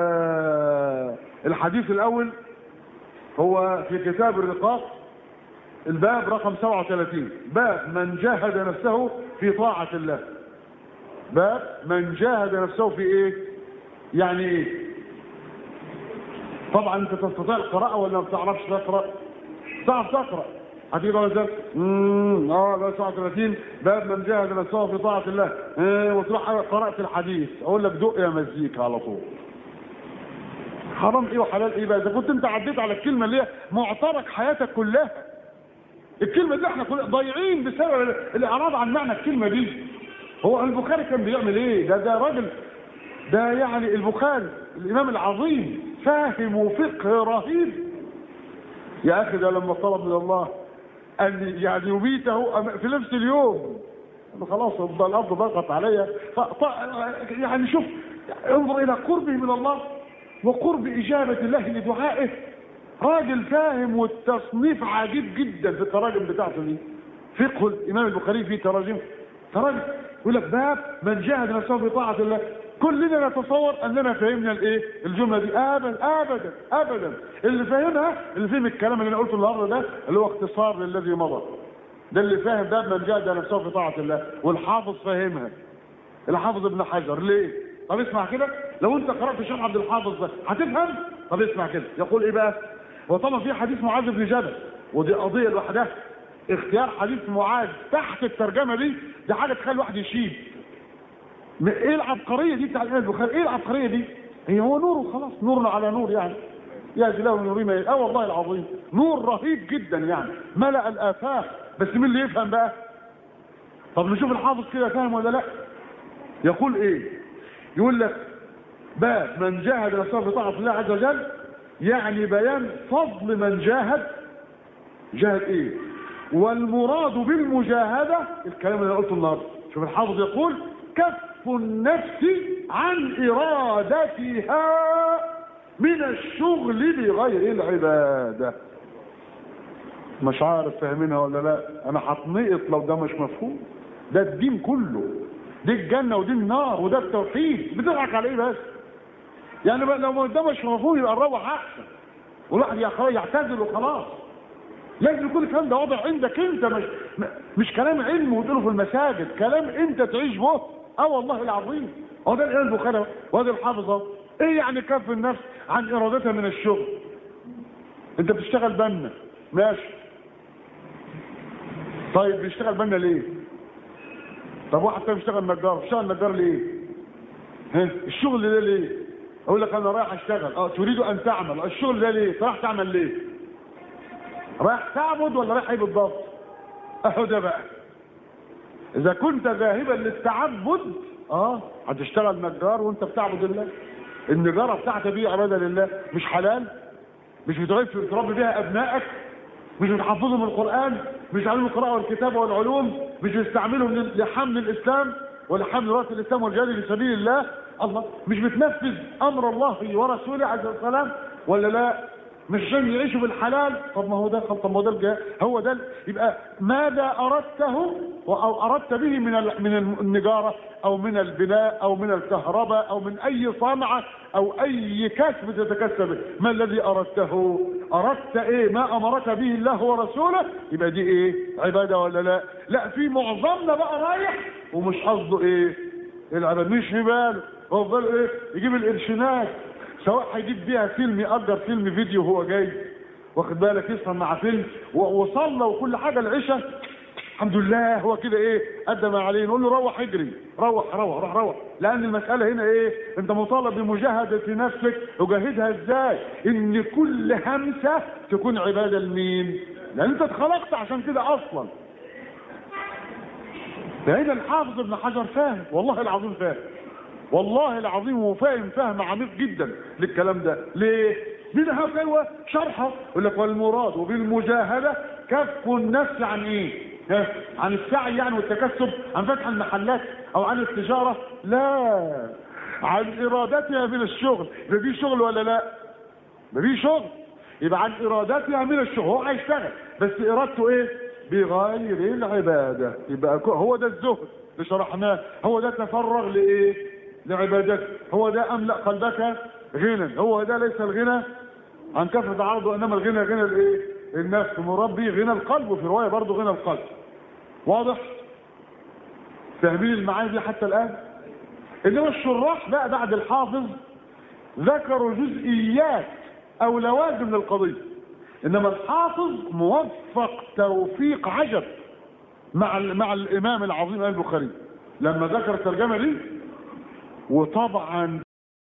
الحديث الاول هو في كتاب الرقاق الباب رقم 37 باب من جاهد نفسه في طاعة الله باب من جاهد نفسه في ايه يعني ايه طبعا انت تستطيع القراءة ولا ما بتعرفش تقرأ تعرف تقرأ هتيجي بقى ازاي امم اه باب 37 باب من جاهد نفسه في طاعة الله ايه وتروح قرأت الحديث اقول لك دق يا مزيكا على طول حرام ايه وحلال ايه بقى اذا كنت انت عديت على الكلمة اللي هي معترك حياتك كلها الكلمة دي احنا كنا ضايعين بسبب الاعراض عن معنى الكلمة دي هو البخاري كان بيعمل ايه ده ده راجل ده يعني البخاري الامام العظيم فاهم وفقه رهيب يا اخي ده لما طلب من الله ان يعني يبيته في نفس اليوم خلاص الارض ضغط عليا يعني شوف انظر الى قربه من الله وقرب اجابه الله لدعائه راجل فاهم والتصنيف عجيب جدا في التراجم بتاعته دي فقه الامام البخاري في تراجم تراجم يقول لك باب من جاهد نفسه في طاعه الله كلنا نتصور اننا فهمنا الايه الجمله دي ابدا ابدا ابدا اللي فاهمها اللي فهم الكلام اللي انا قلته النهارده ده اللي هو اختصار للذي مضى ده اللي فاهم باب من جاهد نفسه في طاعه الله والحافظ فاهمها الحافظ ابن حجر ليه طب اسمع كده لو انت قرات شرح عبد الحافظ ده هتفهم طب اسمع كده يقول ايه بقى وطبعا في حديث معاذ بن جبل ودي قضيه لوحدها اختيار حديث معاذ تحت الترجمه دي دي حاجه تخلي الواحد يشيب ايه العبقريه دي بتاع الامام البخاري ايه العبقريه دي هي هو نور وخلاص نور على نور يعني يا له نوري ما اه والله العظيم نور رهيب جدا يعني ملأ الافاق بس مين اللي يفهم بقى طب نشوف الحافظ كده فاهم ولا لا يقول ايه يقول لك باب من جاهد نفسه في طاعه الله عز وجل يعني بيان فضل من جاهد جاهد ايه والمراد بالمجاهدة الكلام اللي انا قلته النهارده شوف الحافظ يقول كف النفس عن ارادتها من الشغل بغير العبادة مش عارف فاهمينها ولا لا انا هتنقط لو ده مش مفهوم ده الدين كله دي الجنة ودي النار وده التوحيد بتضحك على ايه بس يعني لو ده مش مفهوم يبقى نروح احسن والواحد يعتزل وخلاص لازم يكون الكلام ده واضح عندك انت مش مش كلام علم وتقوله في المساجد كلام انت تعيش به اه والله العظيم هو ده الامام البخاري وهذا الحافظ اهو ايه يعني كف النفس عن ارادتها من الشغل انت بتشتغل بنا ماشي طيب بيشتغل بنا ليه طب واحد تاني بيشتغل نجار بيشتغل نجار ليه ها الشغل ده ليه اقول لك انا رايح اشتغل اه تريد ان تعمل الشغل ده ليه رايح تعمل ليه رايح تعبد ولا رايح ايه بالضبط اهو ده بقى اذا كنت ذاهبا للتعبد اه هتشتغل نجار وانت بتعبد الله النجاره بتاعتك دي عباده لله مش حلال مش بتغيب تربي بيها ابنائك مش بتحفظهم القران مش تعلمهم القراءه والكتابه والعلوم مش بتستعملهم لحمل الاسلام ولحمل راس الاسلام والجهاد في سبيل الله الله مش بتنفذ امر الله ورسوله عز وجل ولا لا مش عشان يعيشوا بالحلال طب ما هو ده طب ما هو ده الجهاد هو ده يبقى ماذا اردته او اردت به من من النجاره او من البناء او من الكهرباء او من اي صنعه او اي كسب تتكسب به ما الذي اردته اردت ايه ما امرك به الله ورسوله يبقى دي ايه عباده ولا لا لا في معظمنا بقى رايح ومش قصده ايه العباده مش في باله هو في باله ايه يجيب القرشينات سواء هيجيب بيها فيلم يأجر فيلم فيديو وهو جاي واخد بالك يسهر مع فيلم وصلى وكل حاجه العشاء الحمد لله هو كده ايه ادى ما عليه نقول له روح اجري روح روح روح روح لان المساله هنا ايه انت مطالب بمجاهده نفسك وجاهدها ازاي ان كل همسه تكون عباده لمين لان انت اتخلقت عشان كده اصلا فهنا الحافظ ابن حجر فاهم والله العظيم فاهم والله العظيم هو فاهم فهم عميق جدا للكلام ده ليه منها هو شرحه يقول لك والمراد بالمجاهده كف النفس عن ايه ها؟ عن السعي يعني والتكسب عن فتح المحلات او عن التجاره لا عن ارادتها من الشغل يبقى في شغل ولا لا ما في شغل يبقى عن ارادتها من الشغل هو هيشتغل بس ارادته ايه بغير العباده يبقى هو ده الزهد اللي شرحناه هو ده تفرغ لايه لعبادتك هو ده املا قلبك غنى هو ده ليس الغنى عن كثره عرضه انما الغنى غنى الايه النفس مربي غنى القلب وفي روايه برضه غنى القلب واضح فاهمين المعاني دي حتى الان انما الشراح بقى بعد الحافظ ذكروا جزئيات او لوازم للقضيه انما الحافظ موفق توفيق عجب مع مع الامام العظيم البخاري لما ذكر الترجمه دي وطبعا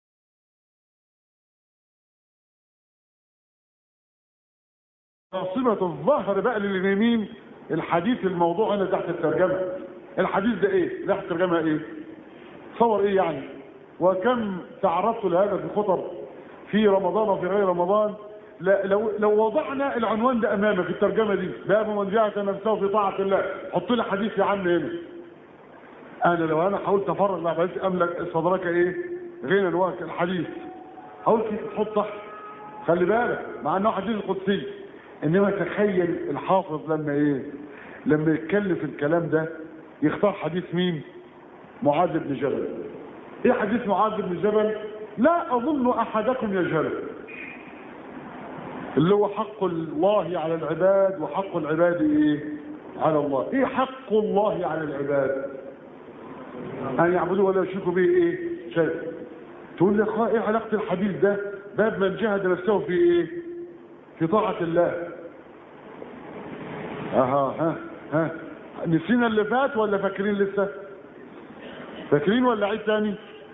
صلة الظهر بقى لليمين الحديث الموضوع هنا تحت الترجمة الحديث ده ايه تحت الترجمة ايه صور ايه يعني وكم تعرضت لهذا في خطب في رمضان وفي غير رمضان لا لو لو وضعنا العنوان ده امامك في الترجمه دي باب من جاهد نفسه في طاعه الله حط لي حديث يا عم هنا انا لو انا حاولت افرغ مع بس املك صدرك ايه غنى الوقت الحديث حاول كيف تحط تحت خلي بالك مع انه حديث القدسي انما تخيل الحافظ لما ايه لما يتكلم في الكلام ده يختار حديث مين معاذ بن جبل ايه حديث معاذ بن جبل لا اظن احدكم يجهله اللي هو حق الله على العباد وحق العباد ايه على الله ايه حق الله على العباد ان يعبدوه ولا يشركوا به ايه شيء تقول لي اخويا ايه علاقه الحديث ده باب من جهد نفسه في ايه في طاعه الله اها ها ها نسينا اللي فات ولا فاكرين لسه فاكرين ولا عيد تاني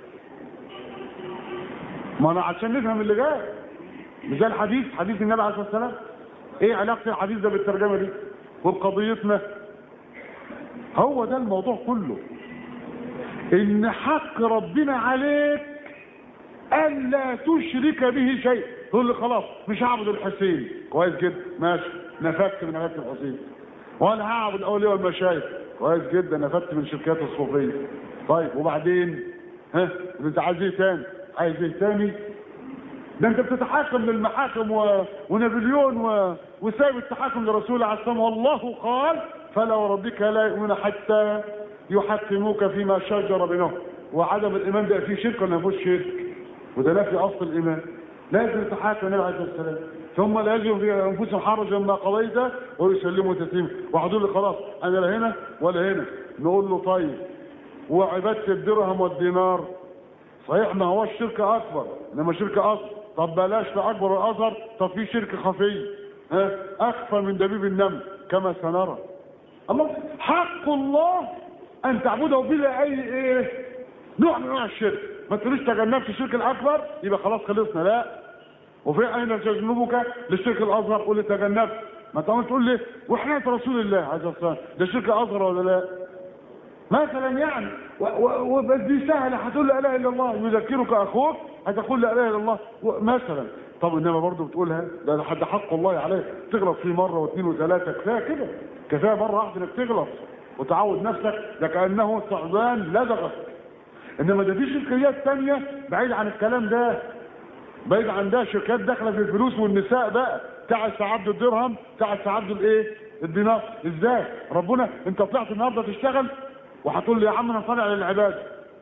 ما انا عشان نفهم اللي جاي مش ده الحديث حديث النبي عليه الصلاه والسلام ايه علاقه الحديث ده بالترجمه دي وبقضيتنا هو ده الموضوع كله ان حق ربنا عليك الا تشرك به شيء تقول لي خلاص مش هعبد الحسين كويس جدا ماشي نفدت من عباده الحسين ولا هعبد الاولياء والمشايخ كويس جدا نفدت من شركات الصوفيه طيب وبعدين ها انت عايز ايه تاني عايز ايه تاني ده انت بتتحاكم للمحاكم و... ونابليون و... وسايب التحاكم لرسول الله عليه السلام والله قال فلا وربك لا يؤمن حتى يحكموك فيما شجر بينهم وعدم الايمان ده فيه شرك ولا ما فيهوش شرك وده لا في اصل الايمان لازم يتحاكم النبي عليه الصلاه والسلام ثم لا يجد في انفسهم حرجا ما قضيت ويسلموا تسليما وحدوا لي خلاص انا لا هنا ولا هنا نقول له طيب وعباده الدرهم والدينار صحيح ما هو الشرك اكبر انما شرك اصغر طب بلاش في اكبر واصغر طب في شرك خفي ها اخفى من دبيب النمل كما سنرى الله حق الله ان تعبده بلا اي ايه نوع من انواع الشرك ما تقوليش تجنبت الشرك الاكبر يبقى خلاص خلصنا لا وفي اين تجنبك للشرك الاصغر قول لي تجنبت ما انت عمال تقول لي وحياة رسول الله عليه الصلاه والسلام ده شرك اصغر ولا لا مثلا يعني وبس دي سهله هتقول لا اله الا الله يذكرك اخوك هتقول لا اله الا الله مثلا طب انما برضه بتقولها ده حد حق الله عليك تغلط فيه مره واثنين وثلاثه كفايه كده كفايه مره واحده انك تغلط وتعود نفسك ده كانه ثعبان لدغك انما ده في شركيات ثانيه بعيد عن الكلام ده بعيد عن ده شركات داخله في الفلوس والنساء بقى تعس عبد الدرهم تعس عبد الايه الدينار ازاي ربنا انت طلعت النهارده تشتغل وهتقول لي يا عم انا طالع للعباده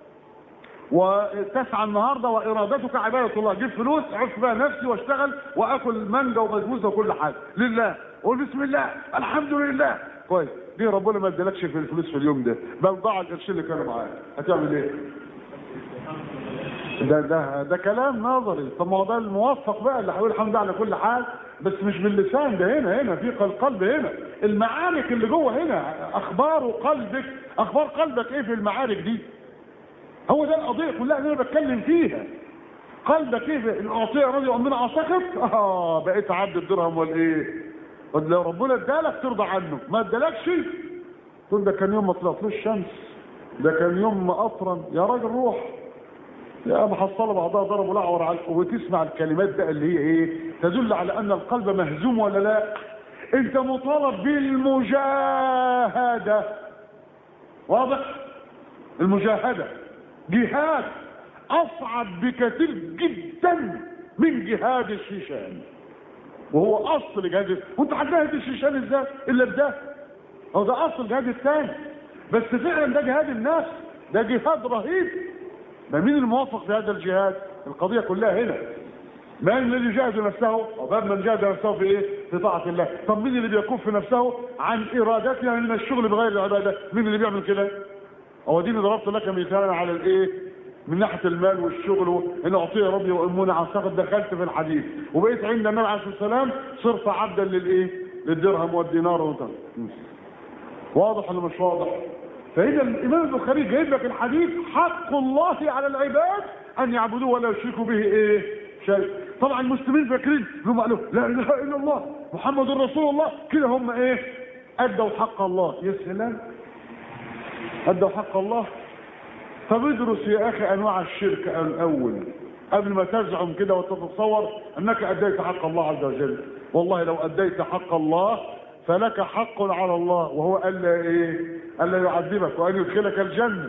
وتسعى النهارده وارادتك عباده الله جيب فلوس اعف بها نفسي واشتغل واكل مانجا وبسبوسه وكل حاجه لله قول بسم الله الحمد لله كويس دي ربنا ما ادالكش في الفلوس في اليوم ده بل ضاع القرشين اللي كانوا معاك هتعمل ايه؟ ده ده ده كلام نظري طب ما هو ده الموفق بقى اللي هيقول الحمد لله على كل حال بس مش باللسان ده هنا هنا في القلب هنا المعارك اللي جوه هنا اخبار قلبك اخبار قلبك ايه في المعارك دي هو ده القضيه كلها اللي انا بتكلم فيها قلبك ايه ان اعطيه رضي امنا اعتقد اه بقيت عبد الدرهم والايه لو ربنا ادالك ترضى عنه ما ادالكش تقول ده كان يوم ما طلعتلوش الشمس ده كان يوم ما اطرن يا راجل روح يا محصلة بعضها ضربوا لعور على وتسمع الكلمات بقى اللي هي ايه تدل على ان القلب مهزوم ولا لا انت مطالب بالمجاهدة واضح المجاهدة جهاد اصعب بكثير جدا من جهاد الشيشان وهو اصل جهاد وانت هتجاهد الشيشان ازاي الا بده هو ده اصل جهاد الثاني بس فعلا ده جهاد الناس ده جهاد رهيب ما مين الموفق في هذا الجهاد القضية كلها هنا من الذي جاهد نفسه وباب من جاهد نفسه في ايه في طاعة الله طب مين اللي بيكف نفسه عن ارادتها من الشغل بغير العبادة مين اللي بيعمل كده هو دي اللي ضربت لك مثالا على الايه من ناحية المال والشغل ان اعطي ربي واموني عن سقط دخلت في الحديث وبقيت عند النبي عليه الصلاة والسلام صرت عبدا للايه للدرهم والدينار والدرهم واضح ولا مش واضح فإذا الإمام البخاري جايب لك الحديث حق الله على العباد أن يعبدوه ولا يشركوا به إيه شيء طبعا المسلمين فاكرين انهم قالوا لا إله إلا الله محمد رسول الله كده هم إيه أدوا حق الله يا سلام أدوا حق الله طب ادرس يا أخي أنواع الشرك الأول قبل ما تزعم كده وتتصور أنك أديت حق الله عز وجل والله لو أديت حق الله فلك حق على الله وهو ألا إيه ألا يعذبك وأن يدخلك الجنة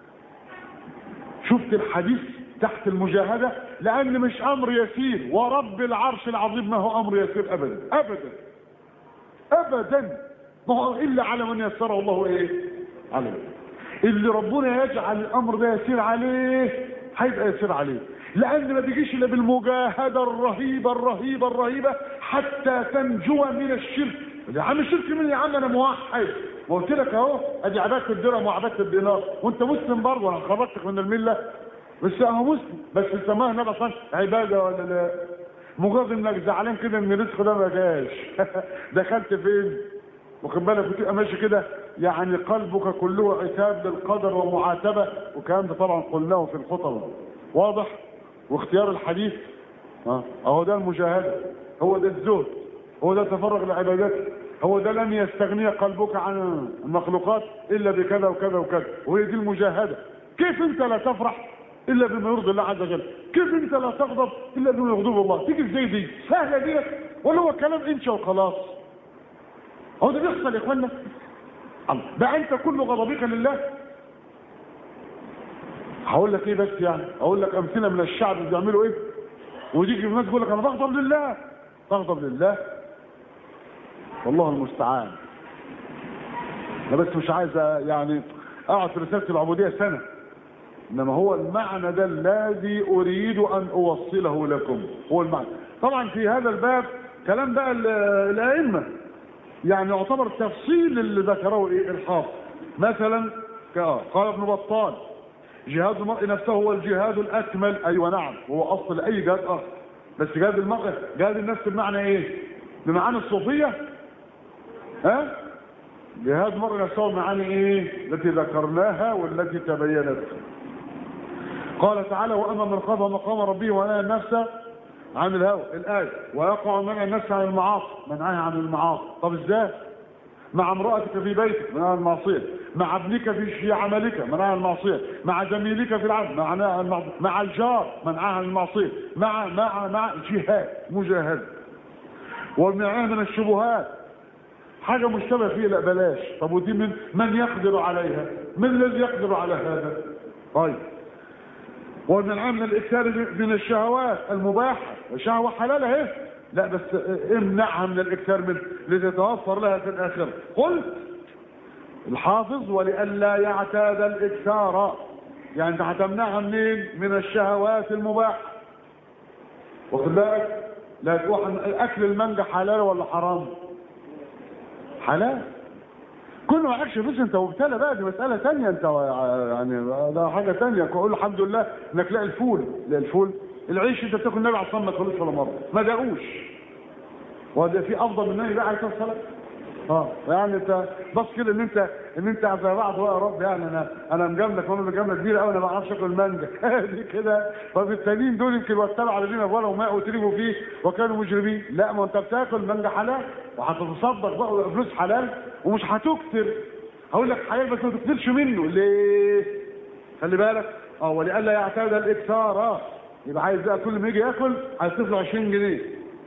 شفت الحديث تحت المجاهدة لأن مش أمر يسير ورب العرش العظيم ما هو أمر يسير أبدا أبدا أبدا ما هو إلا على من يسره الله إيه عليه اللي ربنا يجعل الأمر ده يسير عليه هيبقى يسير عليه لأن ما بيجيش إلا بالمجاهدة الرهيبة الرهيبة الرهيبة حتى تنجو من الشرك يا عم الشرك مين يا عم انا موحد ما قلت لك اهو ادي عباده الدرهم وعباده الدينار وانت مسلم برضه انا خرجتك من المله بس اهو مسلم بس سماها النبي صلى عباده ولا لا مجرد انك زعلان كده ان الرزق ده ما جاش دخلت فين واخد بالك بتبقى ماشي كده يعني قلبك كله عتاب للقدر ومعاتبه والكلام ده طبعا قلناه في الخطبه واضح واختيار الحديث اه اهو ده المجاهده هو ده الزهد هو ده تفرغ لعبادته هو ده لن يستغني قلبك عن المخلوقات الا بكذا وكذا وكذا وهي دي المجاهده كيف انت لا تفرح الا بما يرضي الله عز وجل كيف انت لا تغضب الا بما يغضب الله تيجي ازاي دي سهله دي ولا هو كلام انشا وخلاص هو ده بيحصل يا اخوانا الله ده انت كل غضبك لله هقول لك ايه بس يعني اقول لك امثله من الشعب بيعملوا ايه وتيجي في الناس تقول لك انا بغضب لله تغضب لله والله المستعان انا بس مش عايز يعني اقعد في رساله العبوديه سنه انما هو المعنى ده الذي اريد ان اوصله لكم هو المعنى طبعا في هذا الباب كلام بقى الائمه يعني يعتبر تفصيل اللي ذكره ايه الحافظ مثلا قال ابن بطال جهاد المرء نفسه هو الجهاد الاكمل ايوه نعم هو اصل اي جهاد اخر بس جهاد المرء جهاد النفس بمعنى ايه بمعنى الصوفيه ها جهاد مرة نفسه معاني ايه التي ذكرناها والتي تبينت قال تعالى واما من خاف مقام ربه ونهى النفس عن الهوى الايه ويقع منع النفس عن المعاصي منعها عن المعاصي طب ازاي مع امرأتك في بيتك منعها المعصية مع ابنك في في عملك منعها المعصية مع زميلك في العمل معناها المعصية مع الجار منعها المعصية مع مع مع جهاد مجاهدة ومنعها من الشبهات حاجة مشتبه فيها لا بلاش طب ودي من من يقدر عليها من الذي يقدر على هذا طيب ومنعها من الاكثار من الشهوات المباحة الشهوة حلال اهي لا بس امنعها من الاكثار من لتتوفر لها في الاخره قلت الحافظ ولئلا يعتاد الاكثار يعني انت هتمنعها منين من الشهوات المباحه واخد بالك لا تروح اكل المانجا حلال ولا حرام حلال كل ما معكش فلوس انت مبتلى بقى دي مساله ثانيه انت يعني ده حاجه ثانيه قول الحمد لله انك لاقي الفول لا الفول العيش انت بتاكل النبي عليه الصلاه والسلام ما تاكلوش ولا مره ما دقوش وده في افضل من النبي بقى عليه الصلاه والسلام اه يعني انت بص كده ان انت ان انت زي بعض يا رب يعني انا انا مجاملك وانا مجامله كبيره قوي انا ما اعرفش اكل مانجا دي كده طب التانيين دول يمكن واتبعوا على دين ابونا وما وتربوا فيه وكانوا مجرمين لا ما انت بتاكل مانجا حلال وهتتصدق بقى وفلوس حلال ومش هتكثر هقول لك حلال بس ما تكثرش منه ليه؟ خلي بالك اه ولئلا يعتاد الاكثار يبقى عايز بقى كل ما يجي ياكل هيصرف له 20 جنيه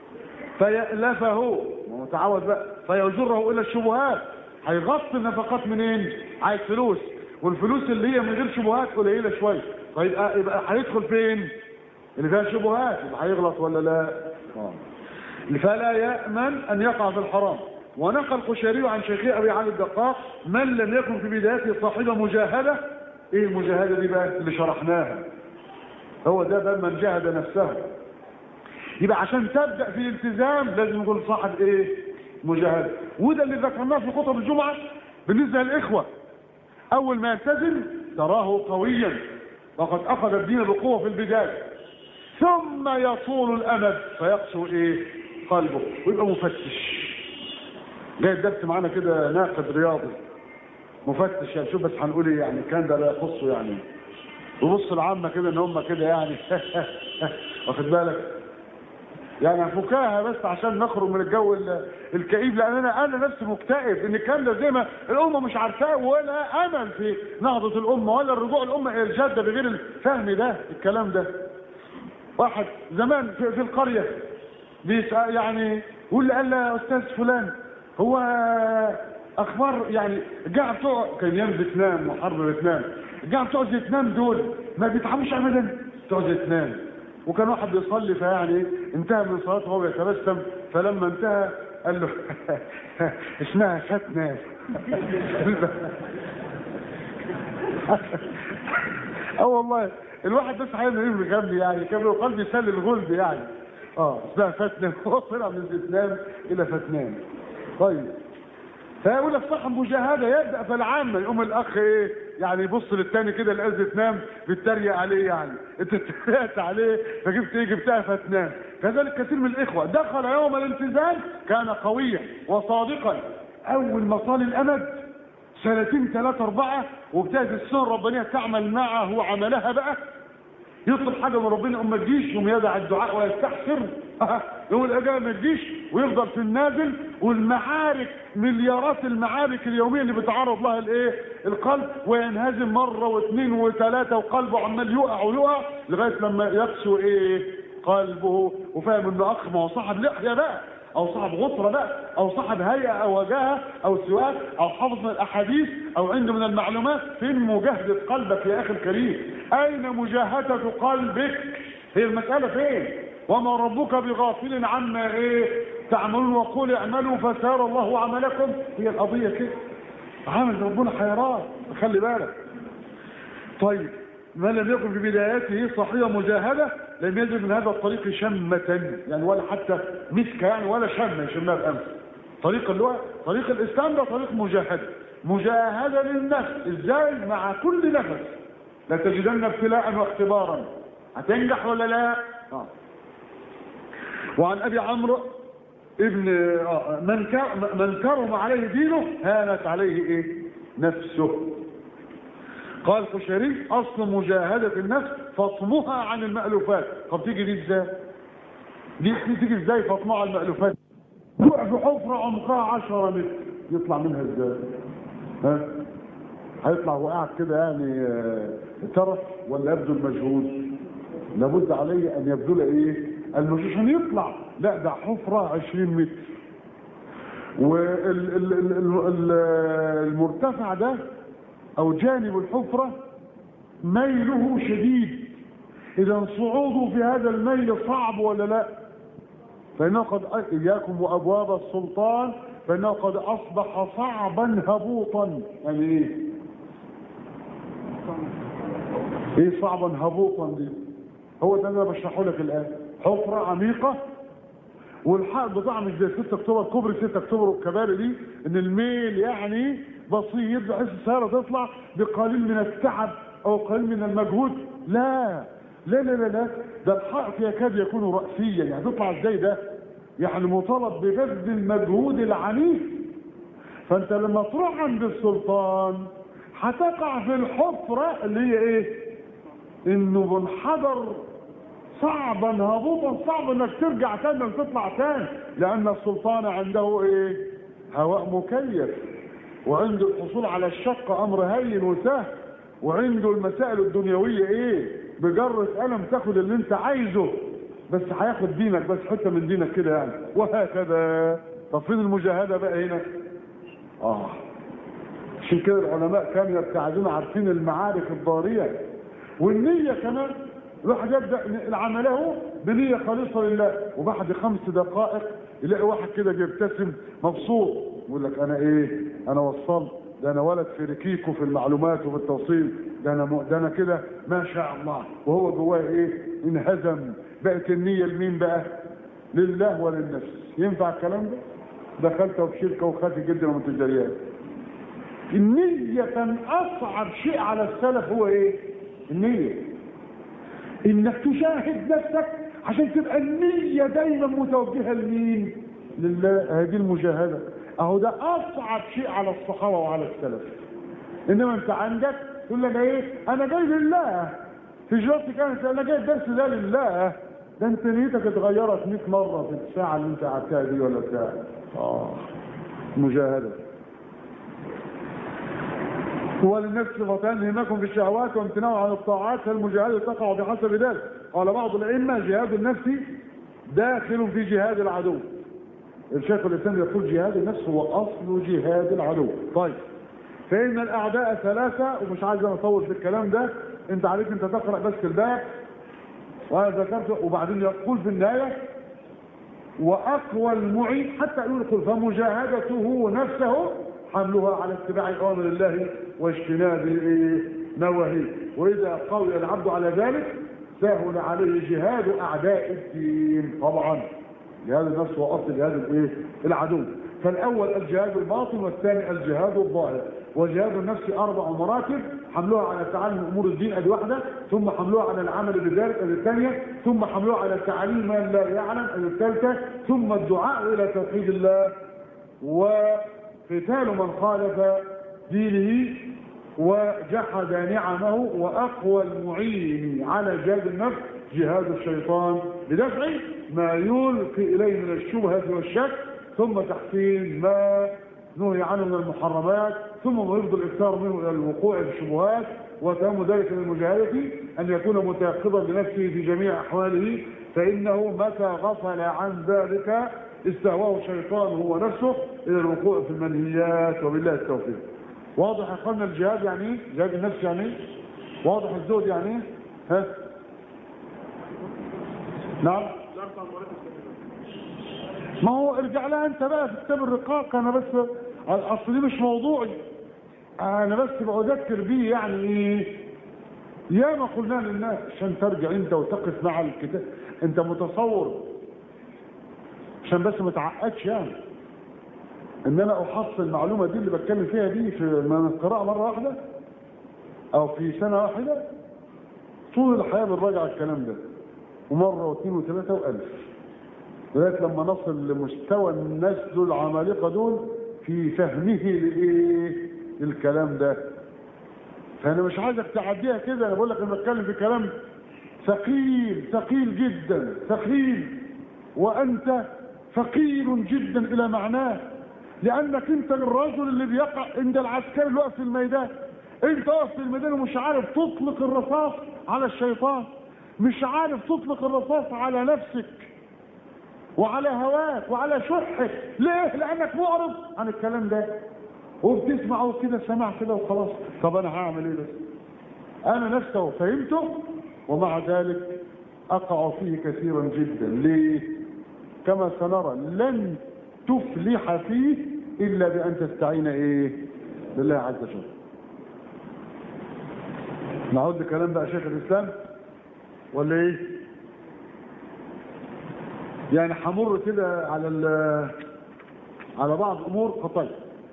فيألفه متعود بقى فيجره الى الشبهات هيغطي النفقات منين؟ عايز فلوس والفلوس اللي هي من غير شبهات قليله شويه فيبقى يبقى هيدخل فين؟ اللي فيها شبهات يبقى هيغلط ولا لا؟ آه. فلا يأمن ان يقع في الحرام ونقل القشيري عن شيخي ابي علي الدقاق من لم يكن في بدايته صاحب مجاهده ايه المجاهده دي بقى اللي شرحناها هو ده بقى من جاهد نفسه يبقى عشان تبدا في الالتزام لازم يكون صاحب ايه مجاهده وده اللي ذكرناه في خطب الجمعه بالنسبه للاخوه اول ما يلتزم تراه قويا وقد اخذ الدين بقوه في البدايه ثم يطول الامد فيقسو ايه قلبه ويبقى مفتش جاي الدرس معانا كده ناقد رياضي مفتش يعني شوف بس هنقول ايه يعني كان ده لا يخصه يعني وبص العامة كده ان هم كده يعني واخد بالك يعني فكاهة بس عشان نخرج من الجو الكئيب لان انا انا نفسي مكتئب ان الكلام ده زي ما الامه مش عارفاه ولا امل في نهضه الامه ولا الرجوع الامه الى الجاده بغير الفهم ده الكلام ده واحد زمان في, في القريه بيسأل يعني يقول لي قال يا استاذ فلان هو اخبار يعني الجامعه بتوع كان ايام فيتنام وحرب فيتنام الجامعه بتوع فيتنام دول ما بيتعبوش ابدا بتوع فيتنام وكان واحد بيصلي فيعني انتهى من صلاته وهو يتبسم فلما انتهى قال له اسمها فتنة اه والله الواحد بس حاجه من جنبي يعني كان له قلبي يسلي الغلب يعني اه اسمها فتنة هو طلع من فيتنام الى فتنام طيب فيقول لك صاحب مجاهده يبدا في العامه يقوم الاخ ايه يعني يبص للتاني كده الاذ تنام بيتريق عليه يعني انت اتريقت عليه فجبت ايه جبتها فتنام كذلك كثير من الاخوه دخل يوم الالتزام كان قويا وصادقا اول ما طال الامد سنتين ثلاثه اربعه وابتدت السنه الربانيه تعمل معه عملها بقى يطلب حاجه من ربنا يقوم ما تجيش يقوم يدع الدعاء ويستحسر يقول الاجابه ما تجيش ويفضل في النازل والمعارك مليارات المعارك اليوميه اللي بيتعرض لها الايه القلب وينهزم مره واثنين وثلاثه وقلبه عمال يقع ويقع لغايه لما يقسو ايه قلبه وفاهم انه اخ ما هو صاحب لحيه بقى او صاحب غطرة بقى او صاحب هيئة او وجاهة او سواك او حافظ من الاحاديث او عنده من المعلومات فين مجاهدة قلبك يا اخي الكريم اين مجاهدة قلبك هي المسألة فين وما ربك بغافل عما ايه تعملون وقول اعملوا فسار الله عملكم هي القضية كده عامل ربنا حيران خلي بالك طيب ما لم يكن في بداياته صحية مجاهدة لم يجد من هذا الطريق شمة يعني ولا حتى مسكة يعني ولا شمة يشمها بأمس طريق اللي هو طريق الإسلام ده طريق مجاهدة مجاهدة للنفس ازاي مع كل نفس لا تجدن ابتلاء واختبارا هتنجح ولا لا آه. وعن أبي عمرو ابن آه، من كر- من كرم عليه دينه هانت عليه ايه نفسه قال القشيري اصل مجاهدة النفس فطمها عن المألوفات طب تيجي دي ازاي دي دي تيجي ازاي فطمها عن المألوفات يقع في حفرة عمقها 10 متر يطلع منها ازاي ها هيطلع وقاعد كده يعني آه، ترف ولا يبذل مجهود لابد عليه ان يبذل ايه المجهود عشان يطلع لا ده حفرة 20 متر والمرتفع ده او جانب الحفرة ميله شديد اذا صعوده في هذا الميل صعب ولا لا فانه قد اياكم وابواب السلطان فانه قد اصبح صعبا هبوطا يعني ايه ايه صعبا هبوطا دي هو ده اللي انا بشرحه لك الان حفرة عميقة والحق بتاع مش زي 6 اكتوبر كوبري 6 اكتوبر والكباري دي ان الميل يعني بسيط بحيث السياره تطلع بقليل من التعب او قليل من المجهود لا لا لا لا, لا. ده الحق يكاد يكون راسيا يعني تطلع ازاي ده يعني مطالب ببذل المجهود العنيف فانت لما تروح عند السلطان هتقع في الحفره اللي هي ايه انه منحدر صعبا هبوطا صعب انك ترجع تاني انك تطلع تاني لان السلطان عنده ايه هواء مكيف وعنده الحصول على الشقة امر هين وسهل وعنده المسائل الدنيوية ايه بجرة قلم تاخد اللي انت عايزه بس هياخد دينك بس حتة من دينك كده يعني وهكذا طب فين المجاهدة بقى هنا اه عشان كده العلماء كانوا يبتعدون عارفين المعارك الضارية والنية كمان الواحد يبدا عمله بنيه خالصه لله وبعد خمس دقائق يلاقي واحد كده بيبتسم مبسوط يقول لك انا ايه انا وصلت ده انا ولد في ركيكو في المعلومات وفي التوصيل ده انا م... ده انا كده ما شاء الله وهو جواه ايه انهزم بقت النيه لمين بقى لله وللنفس ينفع الكلام ده دخلت في شركه وخاتي جدا ومتجريات النية اصعب شيء على السلف هو ايه النية انك تشاهد نفسك عشان تبقى النية دايما متوجهة لمين لله هذه المجاهدة اهو ده اصعب شيء على الصحابة وعلى السلف انما انت عندك تقول لك ايه انا جاي لله هجرتي كانت انا جاي الدرس ده لله ده انت نيتك اتغيرت 100 مرة في الساعة اللي انت قعدتها دي ولا بتاع اه مجاهدة وللنفس فتنهمكم في الشهوات وامتناعوا عن الطاعات فالمجاهدة تقع بحسب ذلك قال بعض الأئمة جهاد النفس داخل في جهاد العدو الشيخ الإسلام يقول جهاد النفس هو أصل جهاد العدو طيب فإن الأعداء ثلاثة ومش عايز أنا أطول في الكلام ده أنت عليك أنت تقرأ بس الباب وأنا ذكرت وبعدين يقول في النهاية وأقوى المعين حتى يقول فمجاهدته نفسه حملها على اتباع اوامر الله واجتناب نواهيه واذا قوي العبد على ذلك سهل عليه جهاد اعداء الدين طبعا جهاد النفس هو اصل جهاد الايه العدو فالاول الجهاد الباطن والثاني الجهاد الظاهر وجهاد النفس اربع مراتب حملها على تعلم امور الدين ادي واحده ثم حملها على العمل بذلك ادي الثانيه ثم حملها على تعليم من لا يعلم ادي الثالثه ثم الدعاء الى توحيد الله و قتال من خالف دينه وجحد نعمه واقوى المعين على جهاد النفس جهاد الشيطان بدفع ما يلقي اليه من الشبهه والشك ثم تحسين ما نهي عنه من المحرمات ثم يفضل الاكثار منه الى الوقوع في الشبهات وتم ذلك من المجاهده ان يكون متيقظا بنفسه في جميع احواله فانه متى غفل عن ذلك استهواه الشيطان هو نفسه الى الوقوع في المنهيات وبالله التوفيق واضح يا اخوانا الجهاد يعني ايه جهاد النفس يعني ايه واضح الزهد يعني ايه ها نعم ما هو ارجع لها انت بقى في كتاب الرقاق انا بس اصل دي مش موضوعي انا بس بذكر بيه يعني ايه يا ما قلنا للناس عشان ترجع انت وتقف مع الكتاب انت متصور عشان بس ما تعقدش يعني ان انا احصل المعلومه دي اللي بتكلم فيها دي في من القراءه مره واحده او في سنه واحده طول الحياه بنراجع الكلام ده ومره واثنين وثلاثه والف لغايه لما نصل لمستوى الناس دول العمالقه دول في فهمه للايه للكلام ده فانا مش عايزك تعديها كده انا بقول لك انا بتكلم في كلام ثقيل ثقيل جدا ثقيل وانت فقير جدا الى معناه لانك انت الرجل اللي بيقع عند العسكري اللي واقف في الميدان انت واقف في الميدان ومش عارف تطلق الرصاص على الشيطان مش عارف تطلق الرصاص على نفسك وعلى هواك وعلى شحك ليه لانك معرض عن الكلام ده وبتسمعه كده سمع كده وخلاص طب انا هعمل ايه بس انا نفسه فهمته ومع ذلك اقع فيه كثيرا جدا ليه كما سنرى لن تفلح فيه الا بان تستعين ايه بالله عز وجل نعود لكلام بقى شيخ الاسلام ولا ايه يعني همر كده على على بعض امور خطايا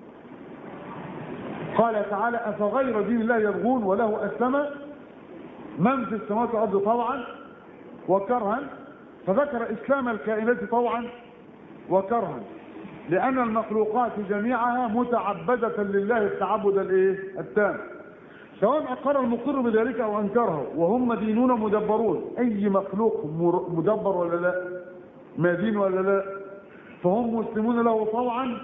قال تعالى افغير دين الله يبغون وله اسلم من في السماوات والارض طوعا وكرها فذكر اسلام الكائنات طوعا وكرها لان المخلوقات جميعها متعبده لله التعبد الايه التام سواء اقر المقر بذلك او انكره وهم مدينون مدبرون اي مخلوق مدبر ولا لا مدين ولا لا فهم مسلمون له طوعا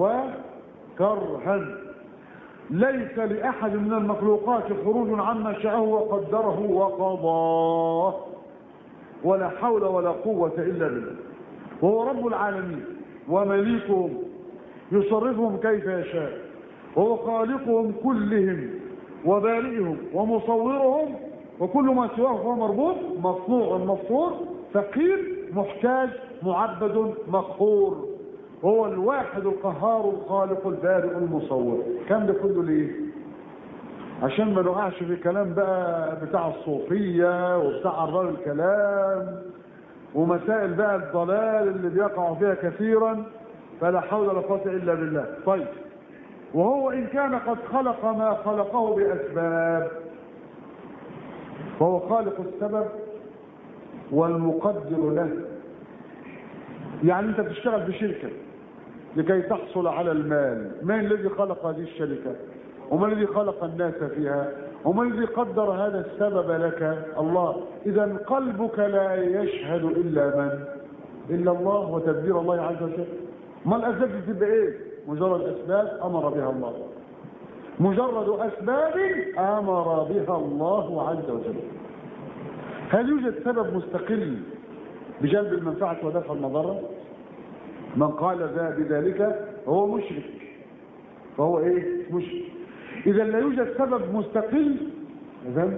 وكرها ليس لأحد من المخلوقات خروج عما شاءه وقدره وقضاه ولا حول ولا قوة إلا بالله وهو رب العالمين ومليكهم يصرفهم كيف يشاء وهو خالقهم كلهم وبارئهم ومصورهم وكل ما سواه فهو مربوط مصنوع مفطور فقير محتاج معبد مقهور هو الواحد القهار الخالق البارئ المصور كم ده كله ليه عشان ما نقعش في كلام بقى بتاع الصوفية وبتاع أرباب الكلام ومسائل بقى الضلال اللي بيقع فيها كثيرا فلا حول ولا قوة إلا بالله طيب وهو إن كان قد خلق ما خلقه بأسباب فهو خالق السبب والمقدر له يعني انت بتشتغل في شركة لكي تحصل على المال من الذي خلق هذه الشركة وما الذي خلق الناس فيها وما الذي قدر هذا السبب لك الله اذا قلبك لا يشهد الا من الا الله وتدبير الله عز وجل ما الاسباب دي تبقى ايه مجرد اسباب امر بها الله مجرد اسباب امر بها الله عز وجل هل يوجد سبب مستقل بجلب المنفعة ودفع المضرة من قال ذا بذلك هو مشرك فهو ايه مشرك اذا لا يوجد سبب مستقل اذا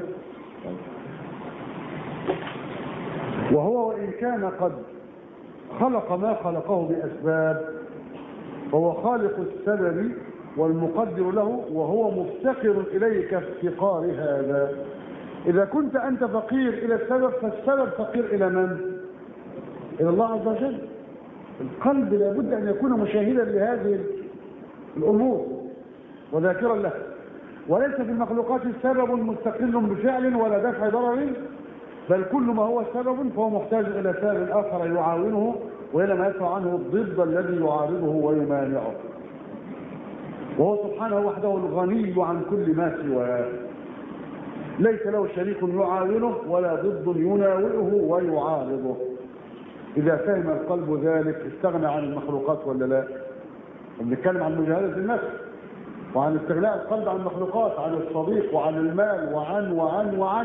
وهو وان كان قد خلق ما خلقه باسباب فهو خالق السبب والمقدر له وهو مفتقر اليه كافتقار هذا اذا كنت انت فقير الى السبب فالسبب فقير الى من الى الله عز وجل القلب لابد ان يكون مشاهدا لهذه الامور وذاكرا لها وليس في المخلوقات سبب مستقل بفعل ولا دفع ضرر بل كل ما هو سبب فهو محتاج الى سبب اخر يعاونه والى ما يدفع عنه الضد الذي يعارضه ويمانعه وهو سبحانه وحده الغني عن كل ما سواه ليس له شريك يعاونه ولا ضد يناوئه ويعارضه إذا فهم القلب ذلك استغنى عن المخلوقات ولا لا بنتكلم عن مجاهدة النفس وعن استغناء القلب عن المخلوقات عن الصديق وعن المال وعن وعن وعن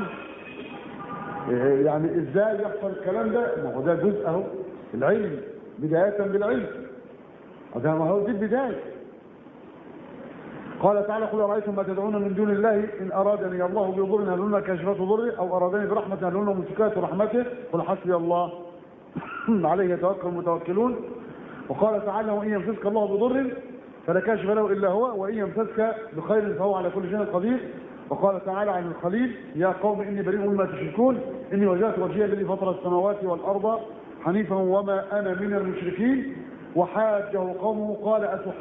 يعني ازاي يحصل الكلام ده ما هو ده جزء اهو العلم بداية بالعلم وده ما هو دي البداية قال تعالى قل أرأيتم ما تدعون من دون الله إن أرادني الله بضر هل هن كاشفات ضره أو أرادني برحمة هل هن ممسكات رحمته قل حسبي الله عليه يتوكل المتوكلون وقال تعالى وإن يمسسك الله بضر فلا كاشف له إلا هو وإن يمسسك بخير فهو على كل شيء قدير وقال تعالى عن الخليل يا قوم إني بريء مما تشركون إني وجهت وجهي الذي فطر السماوات والأرض حنيفا وما أنا من المشركين وحاجه قومه قال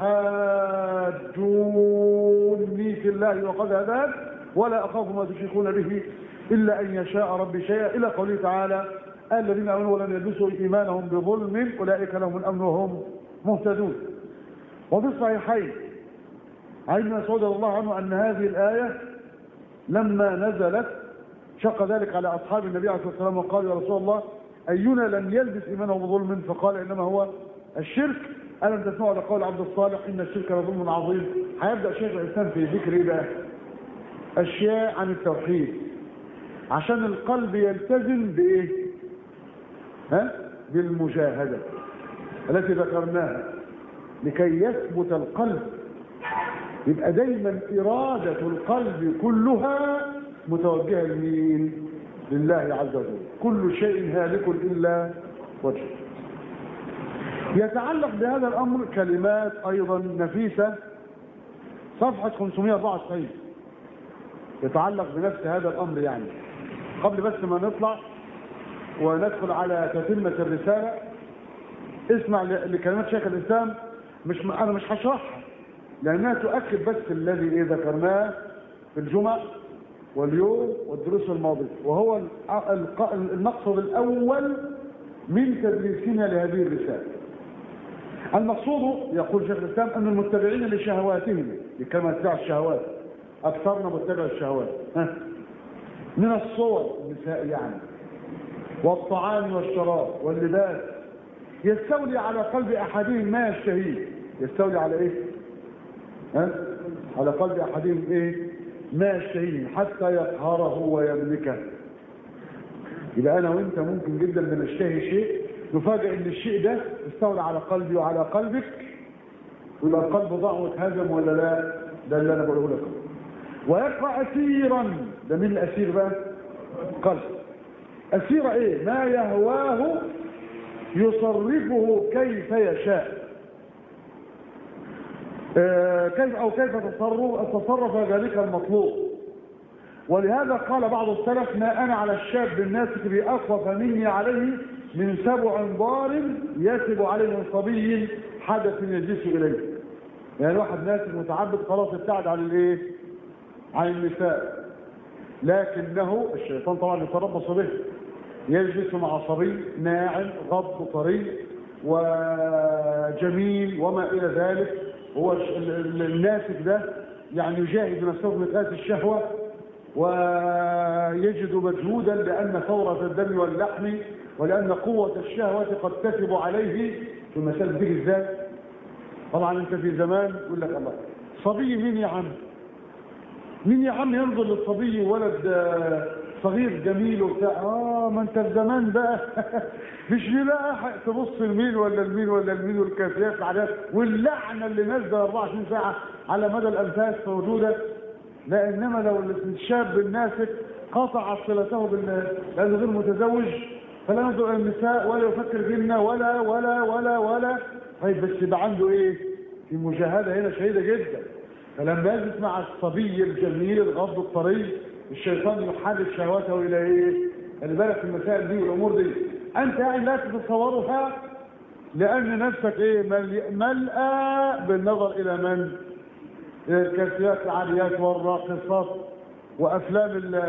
أتحاجوني في الله وقد هدان ولا أخاف ما تشركون به إلا أن يشاء ربي شيئا إلى قوله تعالى الذين امنوا ولم يلبسوا ايمانهم بظلم اولئك لهم الامن وهم مهتدون وفي الصحيحين عن ابن مسعود رضي الله عنه ان هذه الايه لما نزلت شق ذلك على اصحاب النبي عليه الصلاه والسلام وقالوا يا رسول الله اينا لم يلبس ايمانه بظلم فقال انما هو الشرك الم تسمعوا لقول عبد الصالح ان الشرك لظلم عظيم هيبدا شيخ الاسلام في ذكر ايه بقى اشياء عن التوحيد عشان القلب يلتزم بايه ها بالمجاهده التي ذكرناها لكي يثبت القلب يبقى دايما إرادة القلب كلها متوجهة لمين لله عز وجل كل شيء هالك إلا وجهه يتعلق بهذا الأمر كلمات أيضا نفيسة صفحة 594 يتعلق بنفس هذا الأمر يعني قبل بس ما نطلع وندخل على تتمة الرسالة اسمع لكلمات شيخ الإسلام مش أنا مش هشرحها لأنها تؤكد بس الذي ذكرناه في الجمعة واليوم والدروس الماضية وهو المقصد الأول من تدريسنا لهذه الرسالة المقصود يقول شيخ الإسلام أن المتبعين لشهواتهم كما اتباع الشهوات أكثرنا متبع الشهوات ها من الصور النساء يعني والطعام والشراب واللباس يستولي على قلب أحدهم ما يشتهيه يستولي على إيه ها؟ على قلب أحدهم إيه ما يشتهيه حتى يقهره ويملكه يبقى أنا وإنت ممكن جدا بنشتهي شيء نفاجئ إن الشيء ده استولى على قلبي وعلى قلبك ويبقى القلب ضاع واتهزم ولا لا ده اللي أنا بقوله لكم ويبقى أسيرا ده مين الأسير بقى قلب أسير إيه ما يهواه يصرفه كيف يشاء كيف أو كيف تصرف تصرف ذلك المطلوب ولهذا قال بعض السلف ما أنا على الشاب الناسك بأخوف مني عليه من سبع ضار يسب عليه من صبي حدث يجلس إليه يعني الواحد ناسك متعبد خلاص ابتعد عن الايه عن النساء لكنه الشيطان طبعا يتربص به يجلس مع صبي ناعم غض طري وجميل وما إلى ذلك هو الناسك ده يعني يجاهد نفسه بمثلات الشهوة ويجد مجهودا لأن ثورة الدم واللحم ولأن قوة الشهوة قد تكب عليه في المسألة دي ازاي طبعا انت في زمان يقول لك الله صبي مين يا عم مين يا عم ينظر للصبي ولد صغير جميل وبتاع اه ما انت في زمان بقى مش بقى تبص المين ولا المين ولا المين والكافيات العادات واللعنه اللي نازله 24 ساعه على مدى الانفاس موجوده لا انما لو الشاب الناسك قطع صلته بالله لانه غير متزوج فلا ينظر الى النساء ولا يفكر فيهن ولا ولا ولا ولا طيب بس يبقى عنده ايه؟ في مجاهده هنا شديده جدا فلما يجلس مع الصبي الجميل الغض الطري الشيطان يحرك شهواته الى ايه؟ خلي بالك المسائل دي والامور دي انت يعني لا تتصورها لان نفسك ايه ملأى بالنظر الى من؟ الكاسيات العاليات والراقصات وافلام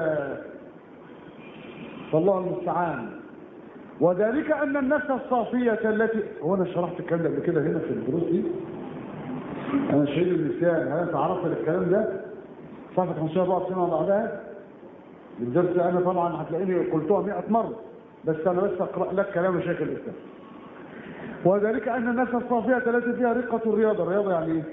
فالله المستعان وذلك ان النفس الصافيه التي هو انا شرحت الكلام ده قبل كده هنا في الدروس دي انا شهيد اللسان هل انت عرفت الكلام ده صفحه 594 سنه بعدها الدرس انا طبعا هتلاقيني قلتها 100 مره بس انا بس اقرا لك كلام شيخ الاسلام وذلك ان النفس الصافيه التي فيها رقه الرياضه الرياضه يعني ايه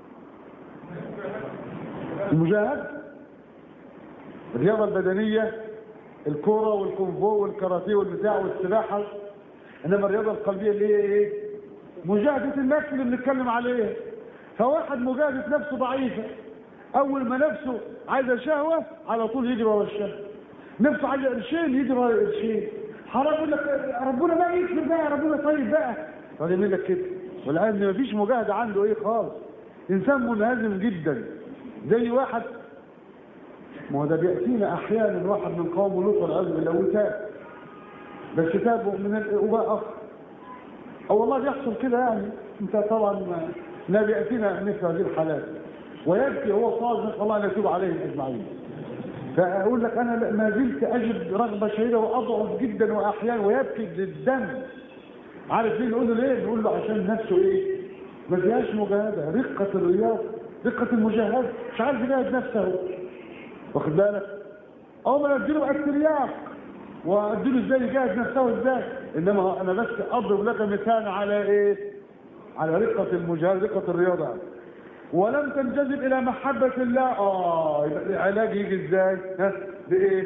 المجاهد الرياضه البدنيه الكوره والكونفو والكاراتيه والبتاع والسباحه انما الرياضه القلبيه اللي هي ايه مجاهده النفس اللي بنتكلم عليها فواحد مجاهده نفسه ضعيفه اول ما نفسه عايزه شهوه على طول يجري ورا الشهوه نفسه عايزه قرشين يجري ورا القرشين حرام يقول لك ربنا بقى يكفر بقى ربنا طيب بقى طب يعمل لك كده والان مفيش مجاهده عنده ايه خالص انسان منهزم جدا زي واحد ما هو ده بيأتينا أحيانا واحد من قوم لوط والعياذ بالله وتاب بس تاب من الأباء أخر أو والله بيحصل كده يعني أنت طبعا لا بيأتينا مثل هذه الحالات ويبكي هو صادق نسأل الله أن يتوب عليهم أجمعين فاقول لك انا ما زلت اجد رغبه شديده واضعف جدا واحيانا ويبكي الدم عارف ليه نقول له ليه نقول له عشان نفسه ايه ما فيهاش مجاهده رقه الرياض رقه المجاهده مش عارف يجاهد نفسه واخد بالك اول ما اديله الترياق واديله ازاي يجاهد نفسه ازاي انما انا بس اضرب لك مثال على ايه على رقه المجاهده رقه الرياضه ولم تنجذب الى محبه الله اه يبقى العلاج يجي ازاي ها بايه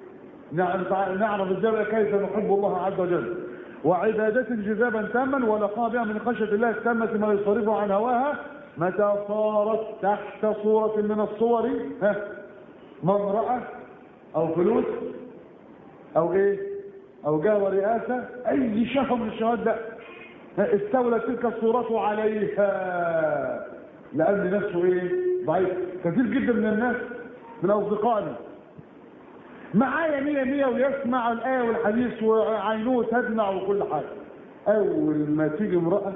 نعرف ازاي كيف نحب الله عز وجل وعبادة جذابا تاما ولقاء بها من خشية الله التامة ما يصرفه عن هواها متى صارت تحت صورة من الصور ها امرأة او فلوس او ايه او جاه ورئاسة اي شهوة من الشهوات ده استولت تلك الصورة عليها لان نفسه ايه ضعيف كثير جدا من الناس من اصدقائنا معايا مية مية ويسمع الآية والحديث وعينوه تدمع وكل حاجة أول ما تيجي امرأة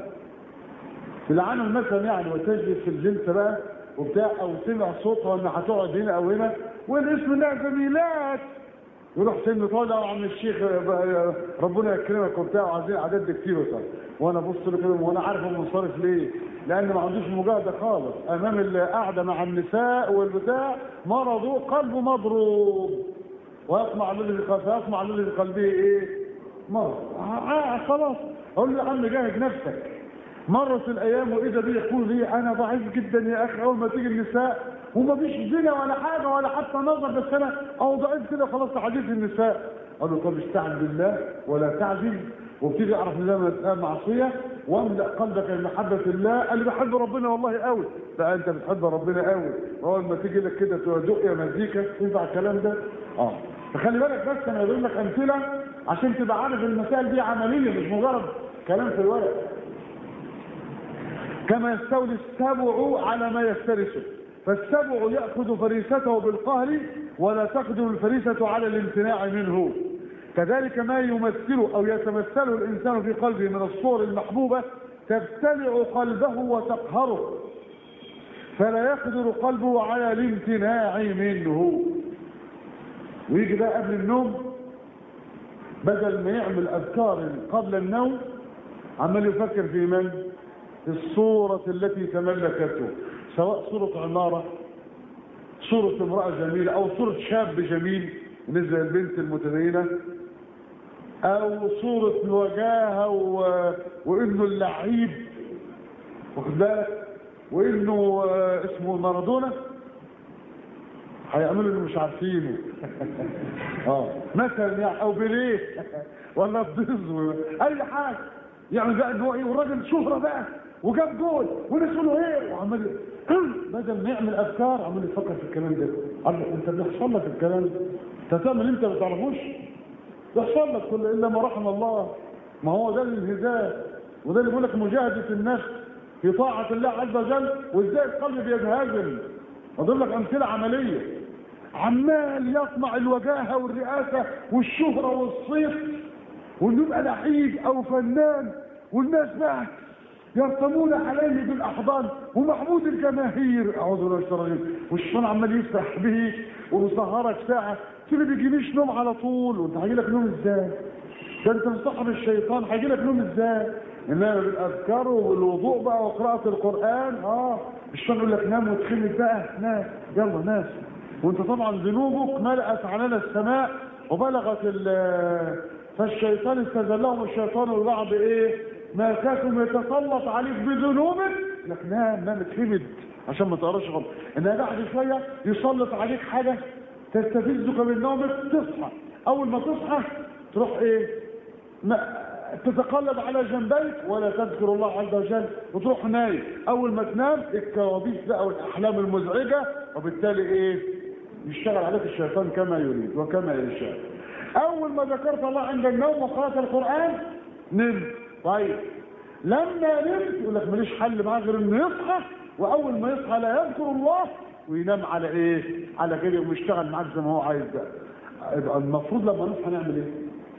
تلعنه مثلا يعني وتجلس في الجلسة بقى وبتاع أو سمع صوتها إن هتقعد هنا أو هنا والاسم ده زميلات يروح سن طالع عم الشيخ ربنا يكرمك وبتاع وعايزين عدد كتير وصار وانا بص له كده وانا عارف هو منصرف ليه لان ما عندوش مجاهده خالص امام القعده مع النساء والبتاع مرضه قلبه مضروب ويطمع الذي فيطمع الذي في قلبه ايه مرض آه خلاص اقول له يا عم جاهد نفسك مرت الايام واذا بي يقول لي انا ضعيف جدا يا اخي اول ما تيجي النساء وما فيش زنا ولا حاجه ولا حتى نظر بس انا او ضعيف كده خلاص حديث النساء قال له طب استعن بالله ولا تعجز وابتدي اعرف ان ده معصيه واملا قلبك بمحبه الله قال لي بحب ربنا والله قوي لا انت بتحب ربنا قوي اول ما تيجي لك كده تدق يا مزيكا ينفع الكلام ده اه فخلي بالك بس انا بقول لك امثله عشان تبقى عارف المسائل دي عمليه مش مجرد كلام في الورق كما يستولي السبع على ما يفترسه فالسبع يأخذ فريسته بالقهر ولا تقدر الفريسة على الامتناع منه كذلك ما يمثله أو يتمثله الإنسان في قلبه من الصور المحبوبة تبتلع قلبه وتقهره فلا يقدر قلبه على الامتناع منه ويجي بقى قبل النوم بدل ما يعمل أذكار قبل النوم عمال يفكر في من؟ في الصورة التي تملكته سواء صورة عمارة صورة امرأة جميلة أو صورة شاب جميل مثل البنت المتدينة أو صورة وجاهة و... وإنه اللعيب واخد بالك وإنه اسمه مارادونا هيعملوا اللي مش عارفينه اه مثلا يعني او بليه ولا بضز اي حاجه يعني بقى ان هو ايه والراجل شهره بقى وجاب جول وناس يقولوا ايه وعمال بدل ما يعمل افكار عمال يفكر في الكلام ده قال انت بيحصل لك الكلام ده انت تعمل انت ما تعرفوش بيحصل لك كل الا ما رحم الله ما هو ده الانهزام وده اللي بيقول لك مجاهده النفس في طاعه الله عز وجل وازاي القلب بينهزم اضرب لك امثله عمليه عمال يطمع الوجاهه والرئاسه والشهره والصيت وانه يبقى لعيب او فنان والناس بقى يرتمون عليه بالاحضان ومحمود الجماهير اعوذ بالله من الشيطان الرجيم والشيطان عمال يسرح به ويسهرك ساعه كده بيجيليش نوم على طول وانت هيجي لك نوم ازاي؟ ده انت مصاحب الشيطان هيجي لك نوم ازاي؟ انما بالاذكار والوضوء بقى وقراءه القران اه الشيطان يقول لك نام وتخلي بقى نام يلا ناس وانت طبعا ذنوبك ملأت عنان السماء وبلغت فالشيطان استزلهم الشيطان ببعض ايه ما كانوا يتسلط عليك بذنوبك لك نام نام اتحمد عشان ما تقراش غلط انها بعد شويه يسلط عليك حاجه تستفزك من نومك تصحى اول ما تصحى تروح ايه ما تتقلب على جنبيك ولا تذكر الله عز وجل وتروح نايم اول ما تنام الكوابيس بقى والاحلام المزعجه وبالتالي ايه يشتغل عليك الشيطان كما يريد وكما يشاء اول ما ذكرت الله عند النوم وقرات القران نمت طيب لما نمت يقول لك ماليش حل معاه غير انه يصحى واول ما يصحى لا يذكر الله وينام على ايه على كده ويشتغل معاك زي ما هو عايز بقى يبقى المفروض لما نصحى نعمل ايه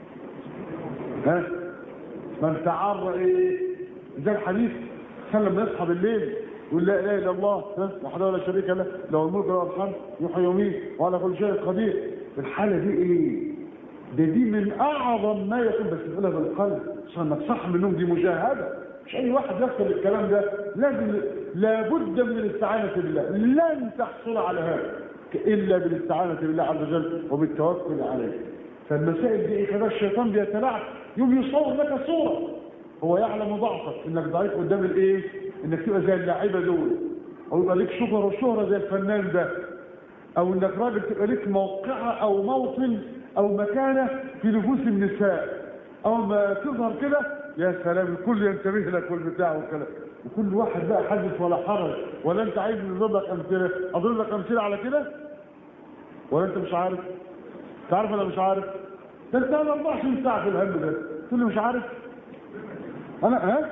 ها من تعر ايه زي الحديث كان لما يصحى بالليل يقول لا اله الا الله ها وحده لا شريك له له الملك وله الحمد يحيي ويميت وعلى كل شيء قدير الحاله دي ايه ده دي من اعظم ما يكون بس تقولها بالقلب عشان انك صح منهم دي مجاهده مش اي واحد يكتب الكلام ده لازم لابد من الاستعانه بالله لن تحصل على هذا الا بالاستعانه بالله عز وجل وبالتوكل عليه فالمسائل دي كده الشيطان بيتلاعب يوم يصور لك صوره هو يعلم ضعفك انك ضعيف قدام الايه انك تبقى زي اللاعيبه دول او يبقى ليك شهره وشهره زي الفنان ده او انك راجل تبقى ليك موقعه او موطن او مكانه في نفوس النساء او ما تظهر كده يا سلام الكل ينتبه لك والبتاع والكلام وكل واحد بقى حدث ولا حرج ولا انت عايز نضرب لك امثله اضرب لك امثله على كده ولا انت مش عارف تعرف ولا مش عارف ده انت 24 ساعه في الهم ده تقول لي مش عارف انا ها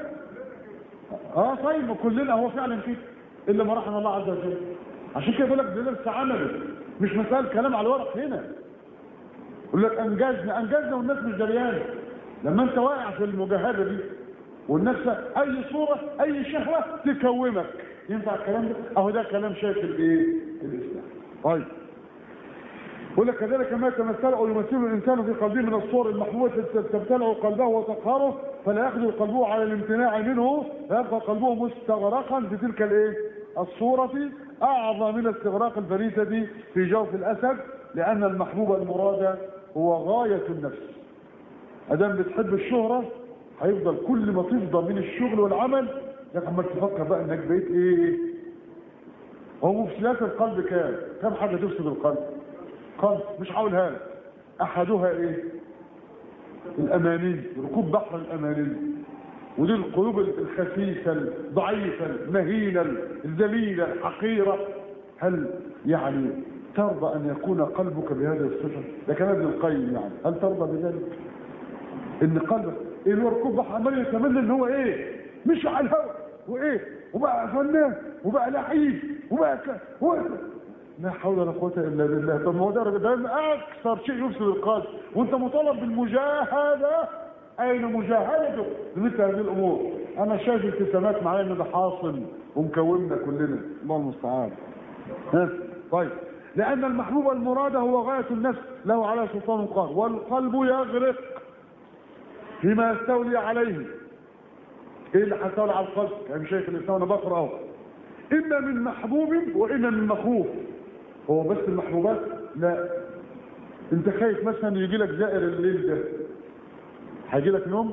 اه طيب كلنا هو فعلا كده الا ما رحم الله عز وجل عشان كده بيقول لك ده درس عملي مش مسألة كلام على الورق هنا يقول لك انجزنا انجزنا والناس مش دريانه لما انت واقع في المجاهده دي والناس اي صوره اي شهوه تكومك ينفع الكلام ده اهو ده كلام شايف الايه الاسلام طيب يقول لك كذلك ما يتمثل او يمثل الانسان في قلبه من الصور المحبوبه تبتلع قلبه وتقهره فلا يقدر قلبه على الامتناع منه فيبقى قلبه مستغرقا في تلك الايه الصوره اعظم من استغراق الفريسه في جوف الاسد لان المحبوب المراد هو غايه النفس ادام بتحب الشهره هيفضل كل ما تفضى من الشغل والعمل لك عمال تفكر بقى انك بقيت ايه هو مفسدات القلب كام كم حاجه تفسد القلب قلب مش هقولها لك احدها ايه الاماني ركوب بحر الاماني ودي القلوب الخسيسه الضعيفه المهينه الذليله الحقيره هل يعني ترضى ان يكون قلبك بهذه الصفه ده كلام ابن القيم يعني هل ترضى بذلك ان قلبك ايه اللي هو ركوب بحر عمال يتمنى ان هو ايه مش على الهواء وايه وبقى فنان وبقى لعيب وبقى ك... هو لا حول ولا قوه الا بالله طب ما هو ده ده اكثر شيء يفسد القلب وانت مطالب بالمجاهده اين مجاهدتك لمثل هذه الامور انا شايف ابتسامات معايا ان ده حاصل ومكومنا كلنا الله المستعان ها طيب لان المحبوب المراد هو غايه النفس له على سلطان قهر والقلب يغرق فيما يستولي عليه ايه اللي هيستولي على القلب يعني شايف الانسان انا بقرا اهو اما من محبوب واما من مخوف هو بس المحبوبات لا انت خايف مثلا يجي لك زائر الليل ده هيجي لك نوم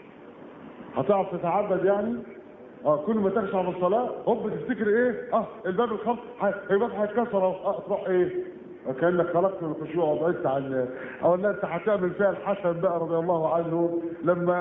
هتعرف تتعبد يعني اه كل ما تخشع من الصلاه هوب تفتكر ايه اه الباب الخمس الباب هيتكسر اهو اه تروح ايه كانك خلقت من الخشوع وبعدت عن او لا انت هتعمل فيها الحسن بقى رضي الله عنه لما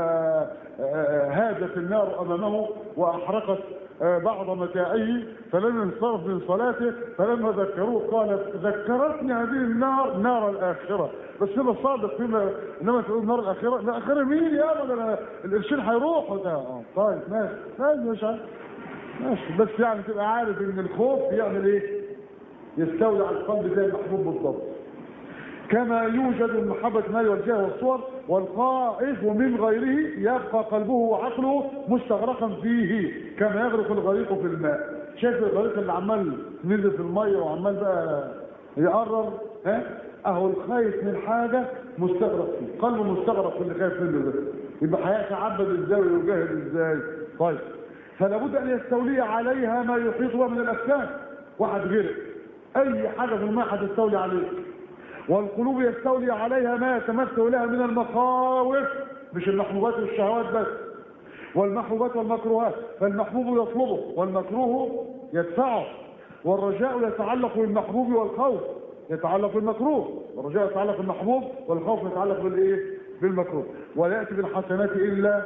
هاجت النار امامه واحرقت بعض متاعه فلم ينصرف من صلاته فلما ذكروه قال ذكرتني هذه النار نار الاخره بس انا صادق فيما انما تقول نار الاخره الاخره مين يا ابدا القرشين هيروحوا ده طيب ماشي ماشي مش عارف ماشي بس يعني تبقى عارف ان الخوف يعمل ايه يستولي على القلب زي المحبوب بالضبط كما يوجد من محبة المال والجاه والصور والخائف من غيره يبقى قلبه وعقله مستغرقا فيه كما يغرق الغريق في الماء شايف الغريق اللي عمال نزل في المية وعمال بقى يقرر ها اهو الخايف من حاجة مستغرق فيه قلبه مستغرق في اللي خايف منه ده يبقى هيتعبد ازاي ويجاهد ازاي طيب فلا بد ان يستولي عليها ما يحيط بها من الاجسام واحد غيرك اي حاجة في الماء هتستولي عليه والقلوب يستولي عليها ما يتمثل لها من المخاوف مش المحبوبات والشهوات بس والمحبوبات والمكروهات فالمحبوب يطلبه والمكروه يدفعه والرجاء يتعلق بالمحبوب والخوف يتعلق بالمكروه والرجاء يتعلق بالمحبوب والخوف يتعلق بالايه بالمكروه ولا ياتي بالحسنات الا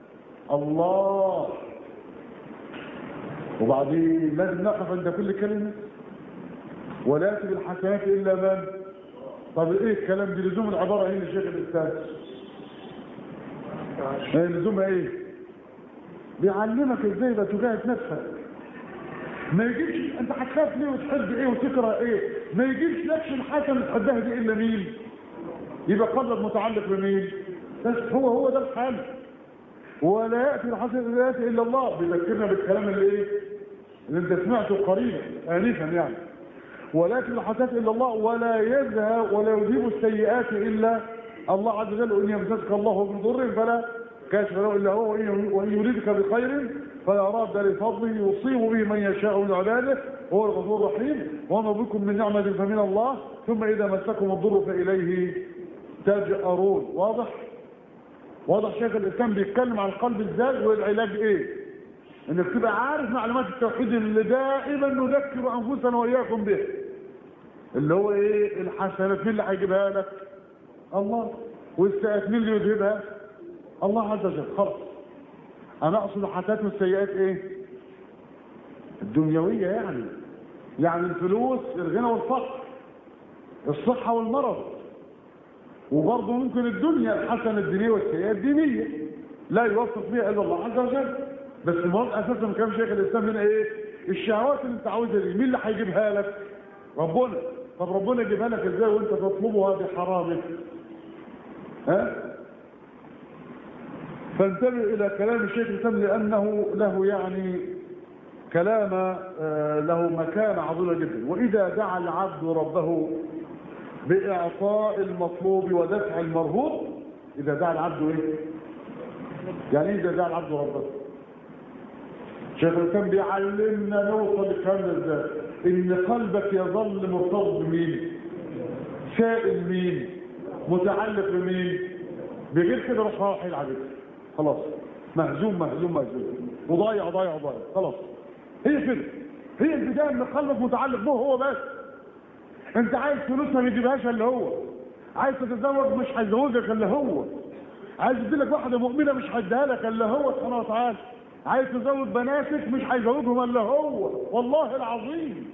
الله وبعدين لازم نقف عند كل كلمه ولا ياتي بالحسنات الا من طب ايه الكلام دي لزوم العبارة ايه لشيخ الاسلام ايه لزومها ايه بيعلمك ازاي بقى تجاهد نفسك ما يجيبش انت هتخاف ليه وتحب ايه وتكره ايه ما يجيبش لكش الحسن تحبها دي الا مين يبقى قلبك متعلق بمين بس هو هو ده الحل ولا ياتي الحسن لا ياتي الا الله بيذكرنا بالكلام اللي ايه اللي انت سمعته قريبا انفا يعني ولكن الحسنات الا الله ولا يذهب ولا يذهب السيئات الا الله عز وجل وان يمسسك الله بضر فلا كاشف له الا هو وان يريدك بخير فلا راد لفضله يصيب به من يشاء من عباده وهو الغفور الرحيم وما بكم من نعمه فمن الله ثم اذا مسكم الضر فاليه تجأرون واضح واضح شيخ الاسلام بيتكلم عن قلب الزاج والعلاج ايه انك تبقى عارف معلومات التوحيد اللي دائما نذكر انفسنا واياكم به اللي هو ايه الحسنات مين اللي هيجيبها لك الله والسيئات مين اللي يذهبها الله عز وجل خلاص انا اقصد الحسنات والسيئات ايه الدنيويه يعني يعني الفلوس الغنى والفقر الصحه والمرض وبرضه ممكن الدنيا الحسنه الدينيه والسيئه الدينيه لا يوفق بها الا الله عز وجل بس المرض اساسا كان شيخ الاسلام هنا ايه الشهوات اللي انت عاوزها دي مين اللي هيجيبها لك ربنا طب ربنا يجيبها لك ازاي وانت تطلبها بحرامه ها فانتبه الى كلام الشيخ الاسلام لانه له يعني كلام آه له مكانه عظيمه جدا واذا دعا العبد ربه باعطاء المطلوب ودفع المرهوب اذا دعا العبد ايه يعني ايه اذا دعا العبد ربه شيخ الاسلام بيعلمنا نوصل للكلام ده ازاي ان قلبك يظل مرتبط بمين سائل مين متعلق بمين بغير كده روح رايح العبيد خلاص مهزوم مهزوم مهزوم وضايع ضايع ضايع خلاص هي كده هي البدايه ان قلبك متعلق به هو بس انت عايز فلوس ما بيجيبهاش الا هو عايز تتزوج مش هيزوجك الا هو عايز يديلك واحده مؤمنه مش هيديها لك الا هو سبحانه وتعالى عايز تزوج بناتك مش هيزوجهم الا هو والله العظيم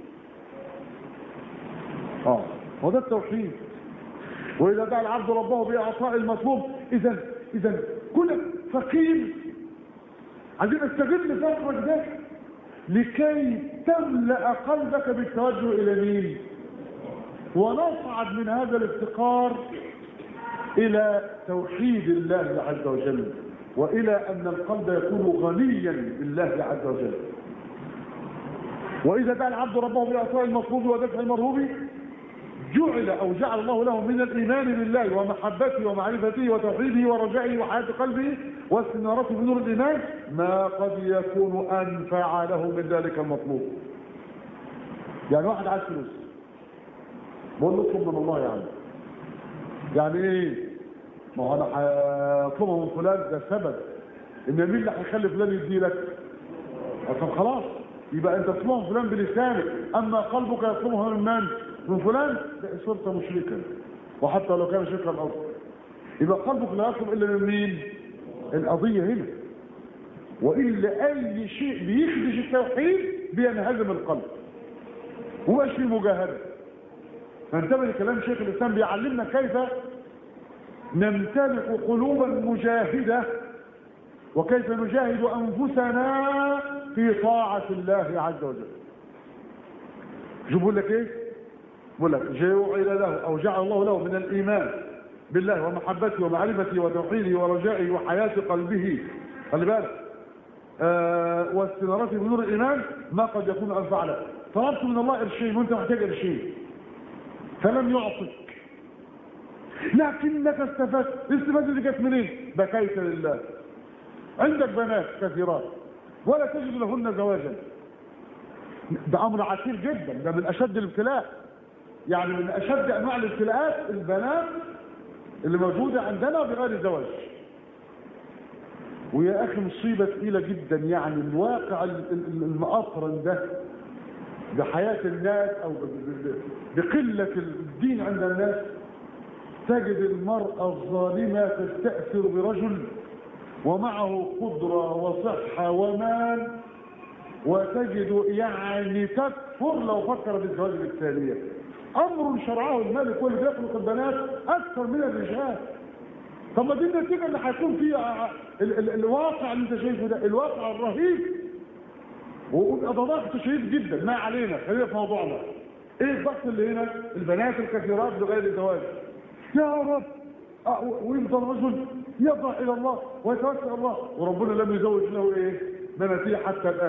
اه هو ده التوحيد واذا دعا العبد ربه باعطاء المطلوب اذا اذا كل فقير عايزين نستغل فقرك ده لكي تملا قلبك بالتوجه الى مين ونصعد من هذا الافتقار الى توحيد الله عز وجل والى ان القلب يكون غنيا بالله عز وجل واذا دعا العبد ربه باعطاء المطلوب ودفع المرهوب جعل او جعل الله له من الايمان بالله ومحبته ومعرفته وتوحيده ورجائه وحياه قلبه واستنارته بنور الايمان ما قد يكون انفع له من ذلك المطلوب يعني واحد عايز فلوس بقول له اطلب من الله يعني يعني ايه ما هو انا هطلبها من فلان ده سبب ان مين اللي هيخلي فلان يدي لك طب خلاص يبقى انت تطلبها من فلان بلسانك اما قلبك يطلبها من من من فلان ده صرت مشركا وحتى لو كان شركا اصلا يبقى قلبك لا يطلب الا من مين القضيه هنا والا اي شيء بيخدش التوحيد بينهزم القلب ومش في مجاهده فانتبه لكلام شيخ الاسلام بيعلمنا كيف نمتلك قلوبا مجاهده وكيف نجاهد انفسنا في طاعه الله عز وجل شوفوا لك ايه بقول لك جعل له او جعل الله له من الايمان بالله ومحبته ومعرفته وتوحيده ورجائه وحياه قلبه خلي بالك آه واستنارته بنور الايمان ما قد يكون انفع لك طلبت من الله قرشين وانت محتاج قرشين فلم يعطك لكنك استفدت الاستفاده دي جت منين بكيت لله عندك بنات كثيرات ولا تجد لهن زواجا ده امر عسير جدا ده من اشد الابتلاء يعني من اشد انواع الابتلاءات البنات اللي موجوده عندنا بغير زواج ويا اخي مصيبه ثقيله جدا يعني الواقع المأطرن ده بحياه الناس او بقله الدين عند الناس تجد المراه الظالمه تستاثر برجل ومعه قدره وصحه ومال وتجد يعني تكفر لو فكر بالزواج بالتاليه امر شرعه الملك هو اللي بيخلق البنات اكثر من الرجال طب ما دي النتيجه اللي هيكون فيها ال ال الواقع اللي انت شايفه ده الواقع الرهيب وده ضغط شديد جدا ما علينا خلينا في موضوعنا ايه الضغط اللي هنا البنات الكثيرات بغير زواج يا رب أه ويفضل رجل يضع الى الله ويتوكل الله وربنا لم يزوج له ايه بناتيه حتى الان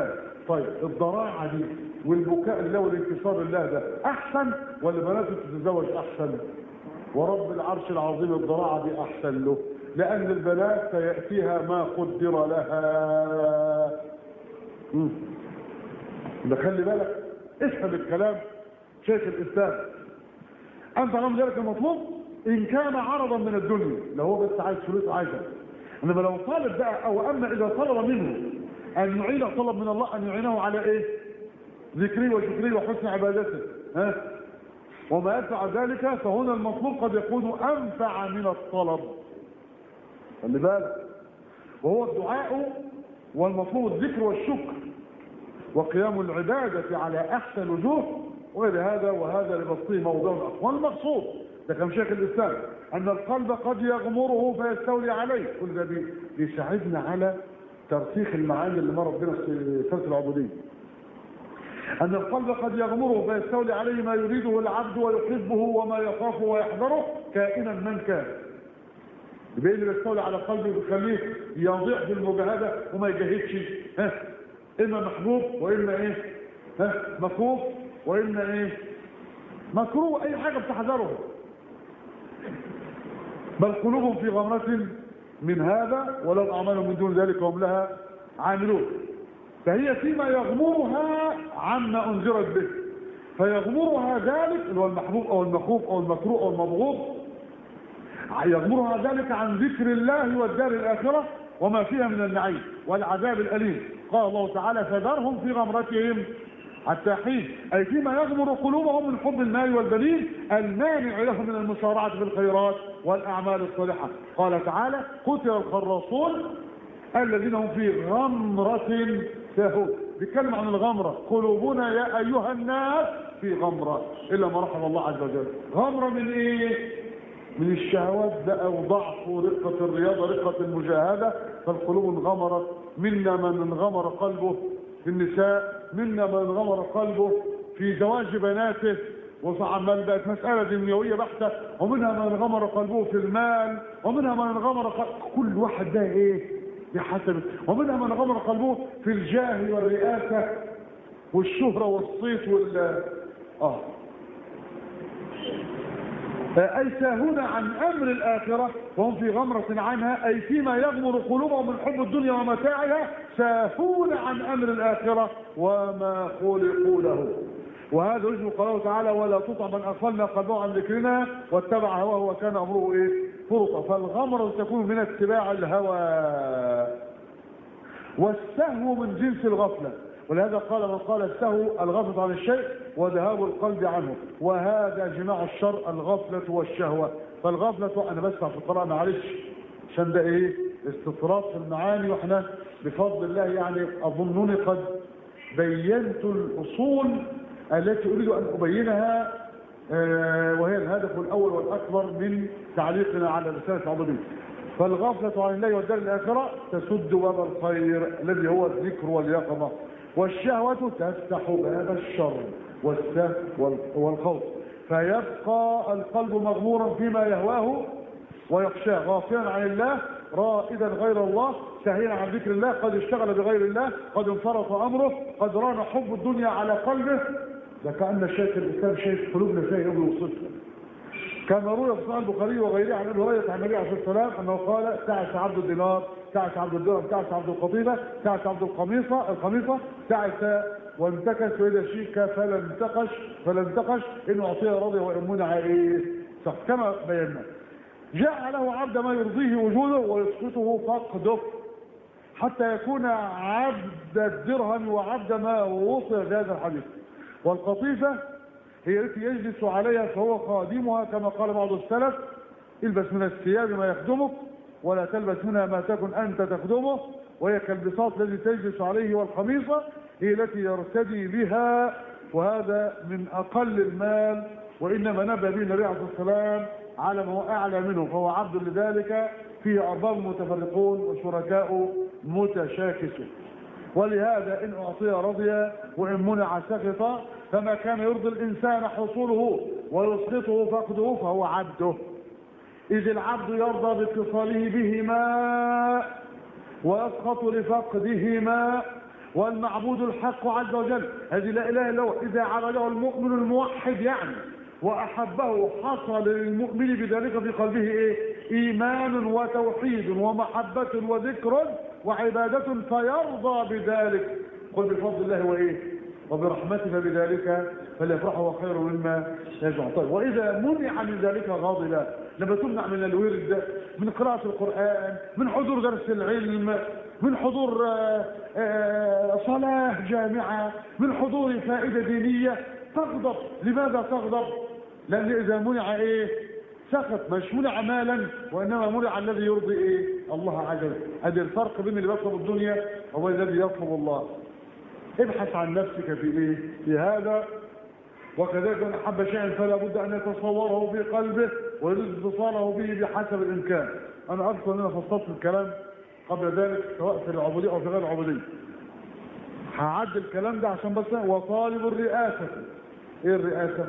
طيب الضراعة دي والبكاء الله والانكسار لله ده احسن ولا بناته تتزوج احسن ورب العرش العظيم الضراعة دي احسن له لان البنات سيأتيها ما قدر لها مم. ده خلي بالك افهم الكلام شيخ الاسلام انت رغم ذلك المطلوب ان كان عرضا من الدنيا لو هو بس عايز فلوس عايزه انما لو طالب بقى او اما اذا طلب منه ان يعين طلب من الله ان يعينه على ايه ذكري وشكري وحسن عبادته ها وما يدفع ذلك فهنا المطلوب قد يكون انفع من الطلب خلي بالك وهو الدعاء والمطلوب الذكر والشكر وقيام العبادة على أحسن وجوه وغير هذا وهذا لبسطه موضوع آخر والمقصود ده كان شيخ الإسلام أن القلب قد يغمره فيستولي عليه كل ده بي- بيساعدنا على ترسيخ المعاني اللي مرت بنا في فرس العبودية أن القلب قد يغمره فيستولي عليه ما يريده العبد ويحبه وما يخافه ويحذره كائنا من كان يبقى اللي بيستولي على قلبه بيخليه يضيع في المجاهده وما يجاهدش ها اما محبوب واما ايه ها مكروه واما ايه مكروه اي حاجه بتحذره بل قلوبهم في غمرة من هذا ولهم اعمال من دون ذلك وهم لها عاملون فهي فيما يغمرها عما انذرت به فيغمرها ذلك اللي هو المحبوب او المخوف او المكروه او المبغوض يغمرها ذلك عن ذكر الله والدار الآخرة وما فيها من النعيم والعذاب الأليم قال الله تعالى فذرهم في غمرتهم حتى حين أي فيما يغمر قلوبهم من حب المال والبنين المانع لهم من المسارعة في الخيرات والأعمال الصالحة قال تعالى قتل الخراصون الذين هم في غمرة ساهون بيتكلم عن الغمرة قلوبنا يا أيها الناس في غمرة إلا ما رحم الله عز وجل غمرة من إيه من الشهوات بقى وضعف ورقة الرياضة رقة المجاهدة فالقلوب انغمرت منا من انغمر قلبه في النساء منا من انغمر قلبه في زواج بناته وعمال بقت مسألة دنيوية بحتة ومنها من انغمر قلبه في المال ومنها من انغمر قلبه كل واحد ده ايه بحسب ومنها من انغمر قلبه في الجاه والرئاسة والشهرة والصيت وال اه أي ساهون عن أمر الآخرة وهم في غمرة عنها أي فيما يغمر قلوبهم من حب الدنيا ومتاعها ساهون عن أمر الآخرة وما خلقوا له وهذا يجب قوله تعالى ولا تطع من أغفلنا قلبه عن ذكرنا واتبع هواه وكان أمره إيه فرطا فالغمرة تكون من اتباع الهوى والسهو من جنس الغفلة ولهذا قال من قال السهو الغفلة عن الشيء وذهاب القلب عنه وهذا جماع الشر الغفلة والشهوة فالغفلة أنا بسمع في القراءة معلش عشان ده إيه استطراد في المعاني وإحنا بفضل الله يعني أظنني قد بينت الأصول التي أريد أن أبينها آه، وهي الهدف الأول والأكبر من تعليقنا على رسالة العبودية فالغفلة عن الله والدار الآخرة تسد باب الخير الذي هو الذكر واليقظة والشهوة تفتح باب الشر والسهو وال- والخوف فيبقى القلب مغمورا فيما يهواه ويخشاه غافلا عن الله رائدا غير الله سهيا عن ذكر الله قد اشتغل بغير الله قد انفرط امره قد ران حب الدنيا على قلبه ده كان شيخ الاسلام شايف قلوبنا فيها يوم يوصفها كما روي في صحيح البخاري وغيره عن ابي هريره عن النبي عليه الصلاه والسلام انه قال تعس عبد الدينار تعس عبد الدرهم تعس عبد القطيبه تعس عبد القميصه القميصه تعس وانتكس واذا شيك فلا انتقش فلا انتقش ان اعطيه رضي وان منع ايه صح كما بينا جاء له عبد ما يرضيه وجوده ويسقطه فقده حتى يكون عبد الدرهم وعبد ما وصل بهذا الحديث والقطيفه هي التي يجلس عليها فهو خادمها كما قال بعض السلف البس من الثياب ما يخدمك ولا تلبس منها ما تكن أنت تخدمه وهي كالبساط الذي تجلس عليه والخميصة هي التي يرتدي بها وهذا من أقل المال وإنما نبه به النبي عليه الصلاة والسلام على ما هو أعلى منه فهو عبد لذلك فيه أرباب متفرقون وشركاء متشاكسون ولهذا إن أعطي رضي وإن منع سخط فما كان يرضي الإنسان حصوله ويسقطه فقده فهو عبده إذ العبد يرضى باتصاله بهما ويسقط لفقدهما والمعبود الحق عز وجل هذه لا اله الا هو اذا عبده المؤمن الموحد يعني واحبه حصل للمؤمن بذلك في قلبه ايه ايمان وتوحيد ومحبه وذكر وعباده فيرضى بذلك قل بفضل الله وايه وبرحمته بذلك فليفرحوا خير مما يجمعون طيب واذا منع من ذلك غاضبا لما تمنع من الورد من قراءة القرآن من حضور درس العلم من حضور آه، آه، صلاة جامعة من حضور فائدة دينية تغضب لماذا تغضب لأن إذا منع إيه سخط مش منع مالا وإنما منع الذي يرضي إيه الله عز وجل هذا الفرق بين اللي يطلب الدنيا هو الذي يطلب الله ابحث عن نفسك في إيه في هذا وكذلك من أحب شيئا فلا بد أن يتصوره في قلبه ويريد اتصاله به بحسب الإمكان أنا أذكر أن أنا فصلت الكلام قبل ذلك سواء في العبودية أو في غير العبودية هعد الكلام ده عشان بس وطالب الرئاسة إيه الرئاسة؟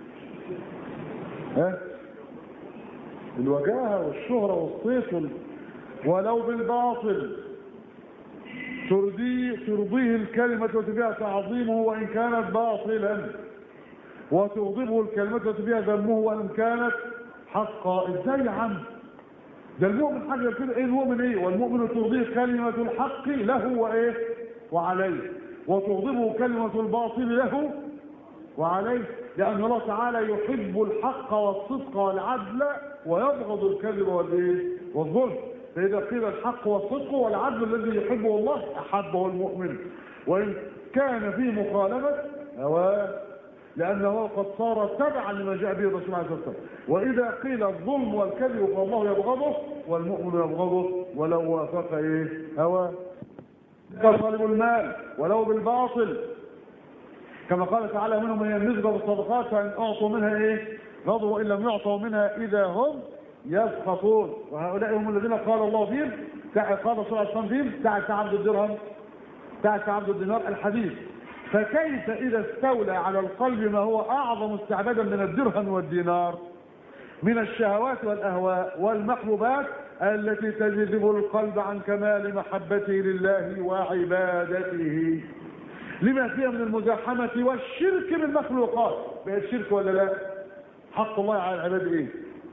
ها؟ الوجاهة والشهرة والصيت وال... ولو بالباطل ترضيه ترضيه الكلمة وتبيع تعظيمه وإن كانت باطلا وتغضبه الكلمة وتبيع ذمه وإن كانت حقا ازاي يا عم ده المؤمن حاجة كده ايه المؤمن ايه والمؤمن ترضيه كلمة الحق له وايه وعليه وتغضبه كلمة الباطل له وعليه لأن الله تعالى يحب الحق والصدق والعدل ويبغض الكذب والايه والظلم فإذا قيل الحق والصدق والعدل الذي يحبه الله أحبه المؤمن وإن كان في مخالفة هواه لأنه قد صار تبعا لما جاء به الرسول عليه الصلاة والسلام وإذا قيل الظلم والكذب فالله يبغضه والمؤمن يبغضه ولو وافق إيه هوى كطالب المال ولو بالباطل كما قال تعالى منهم من يمزق بالصدقات فإن أعطوا منها إيه غضوا وإن لم يعطوا منها إذا هم يسخطون وهؤلاء هم الذين قال الله فيهم قال صلى الله عليه وسلم فيهم تعس عبد الدرهم تعس عبد الدينار الحديث فكيف إذا استولى على القلب ما هو أعظم استعبادا من الدرهم والدينار من الشهوات والأهواء والمحبوبات التي تجذب القلب عن كمال محبته لله وعبادته لما فيها من المزاحمة والشرك بالمخلوقات بقى الشرك ولا لا حق الله على العباد ايه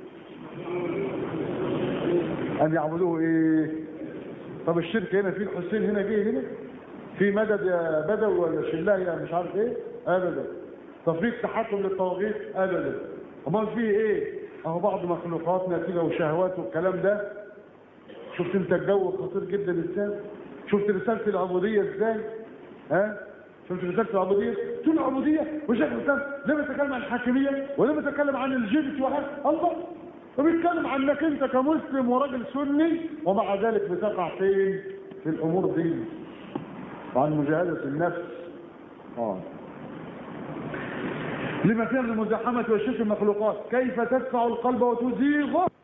ان يعبدوه ايه طب الشرك هنا في الحسين هنا جه هنا في مدد يا بدوي ولا شلاه يا مش عارف ايه ابدا تفريق تحكم للطواغيت ابدا امال في ايه اهو بعض مخلوقات نتيجه وشهوات والكلام ده شفت انت الجو خطير جدا ازاي شفت رساله العبوديه ازاي ها شفت رساله العبوديه شو العبوديه وشيخ الاسلام لم يتكلم عن الحاكميه ولم يتكلم عن الجبت وحد الله وبيتكلم عنك انت كمسلم وراجل سني ومع ذلك بتقع فين في الامور دي وعن مجاهدة النفس آه. لما فيها من المزاحمة والشرك المخلوقات كيف تدفع القلب وتزيغه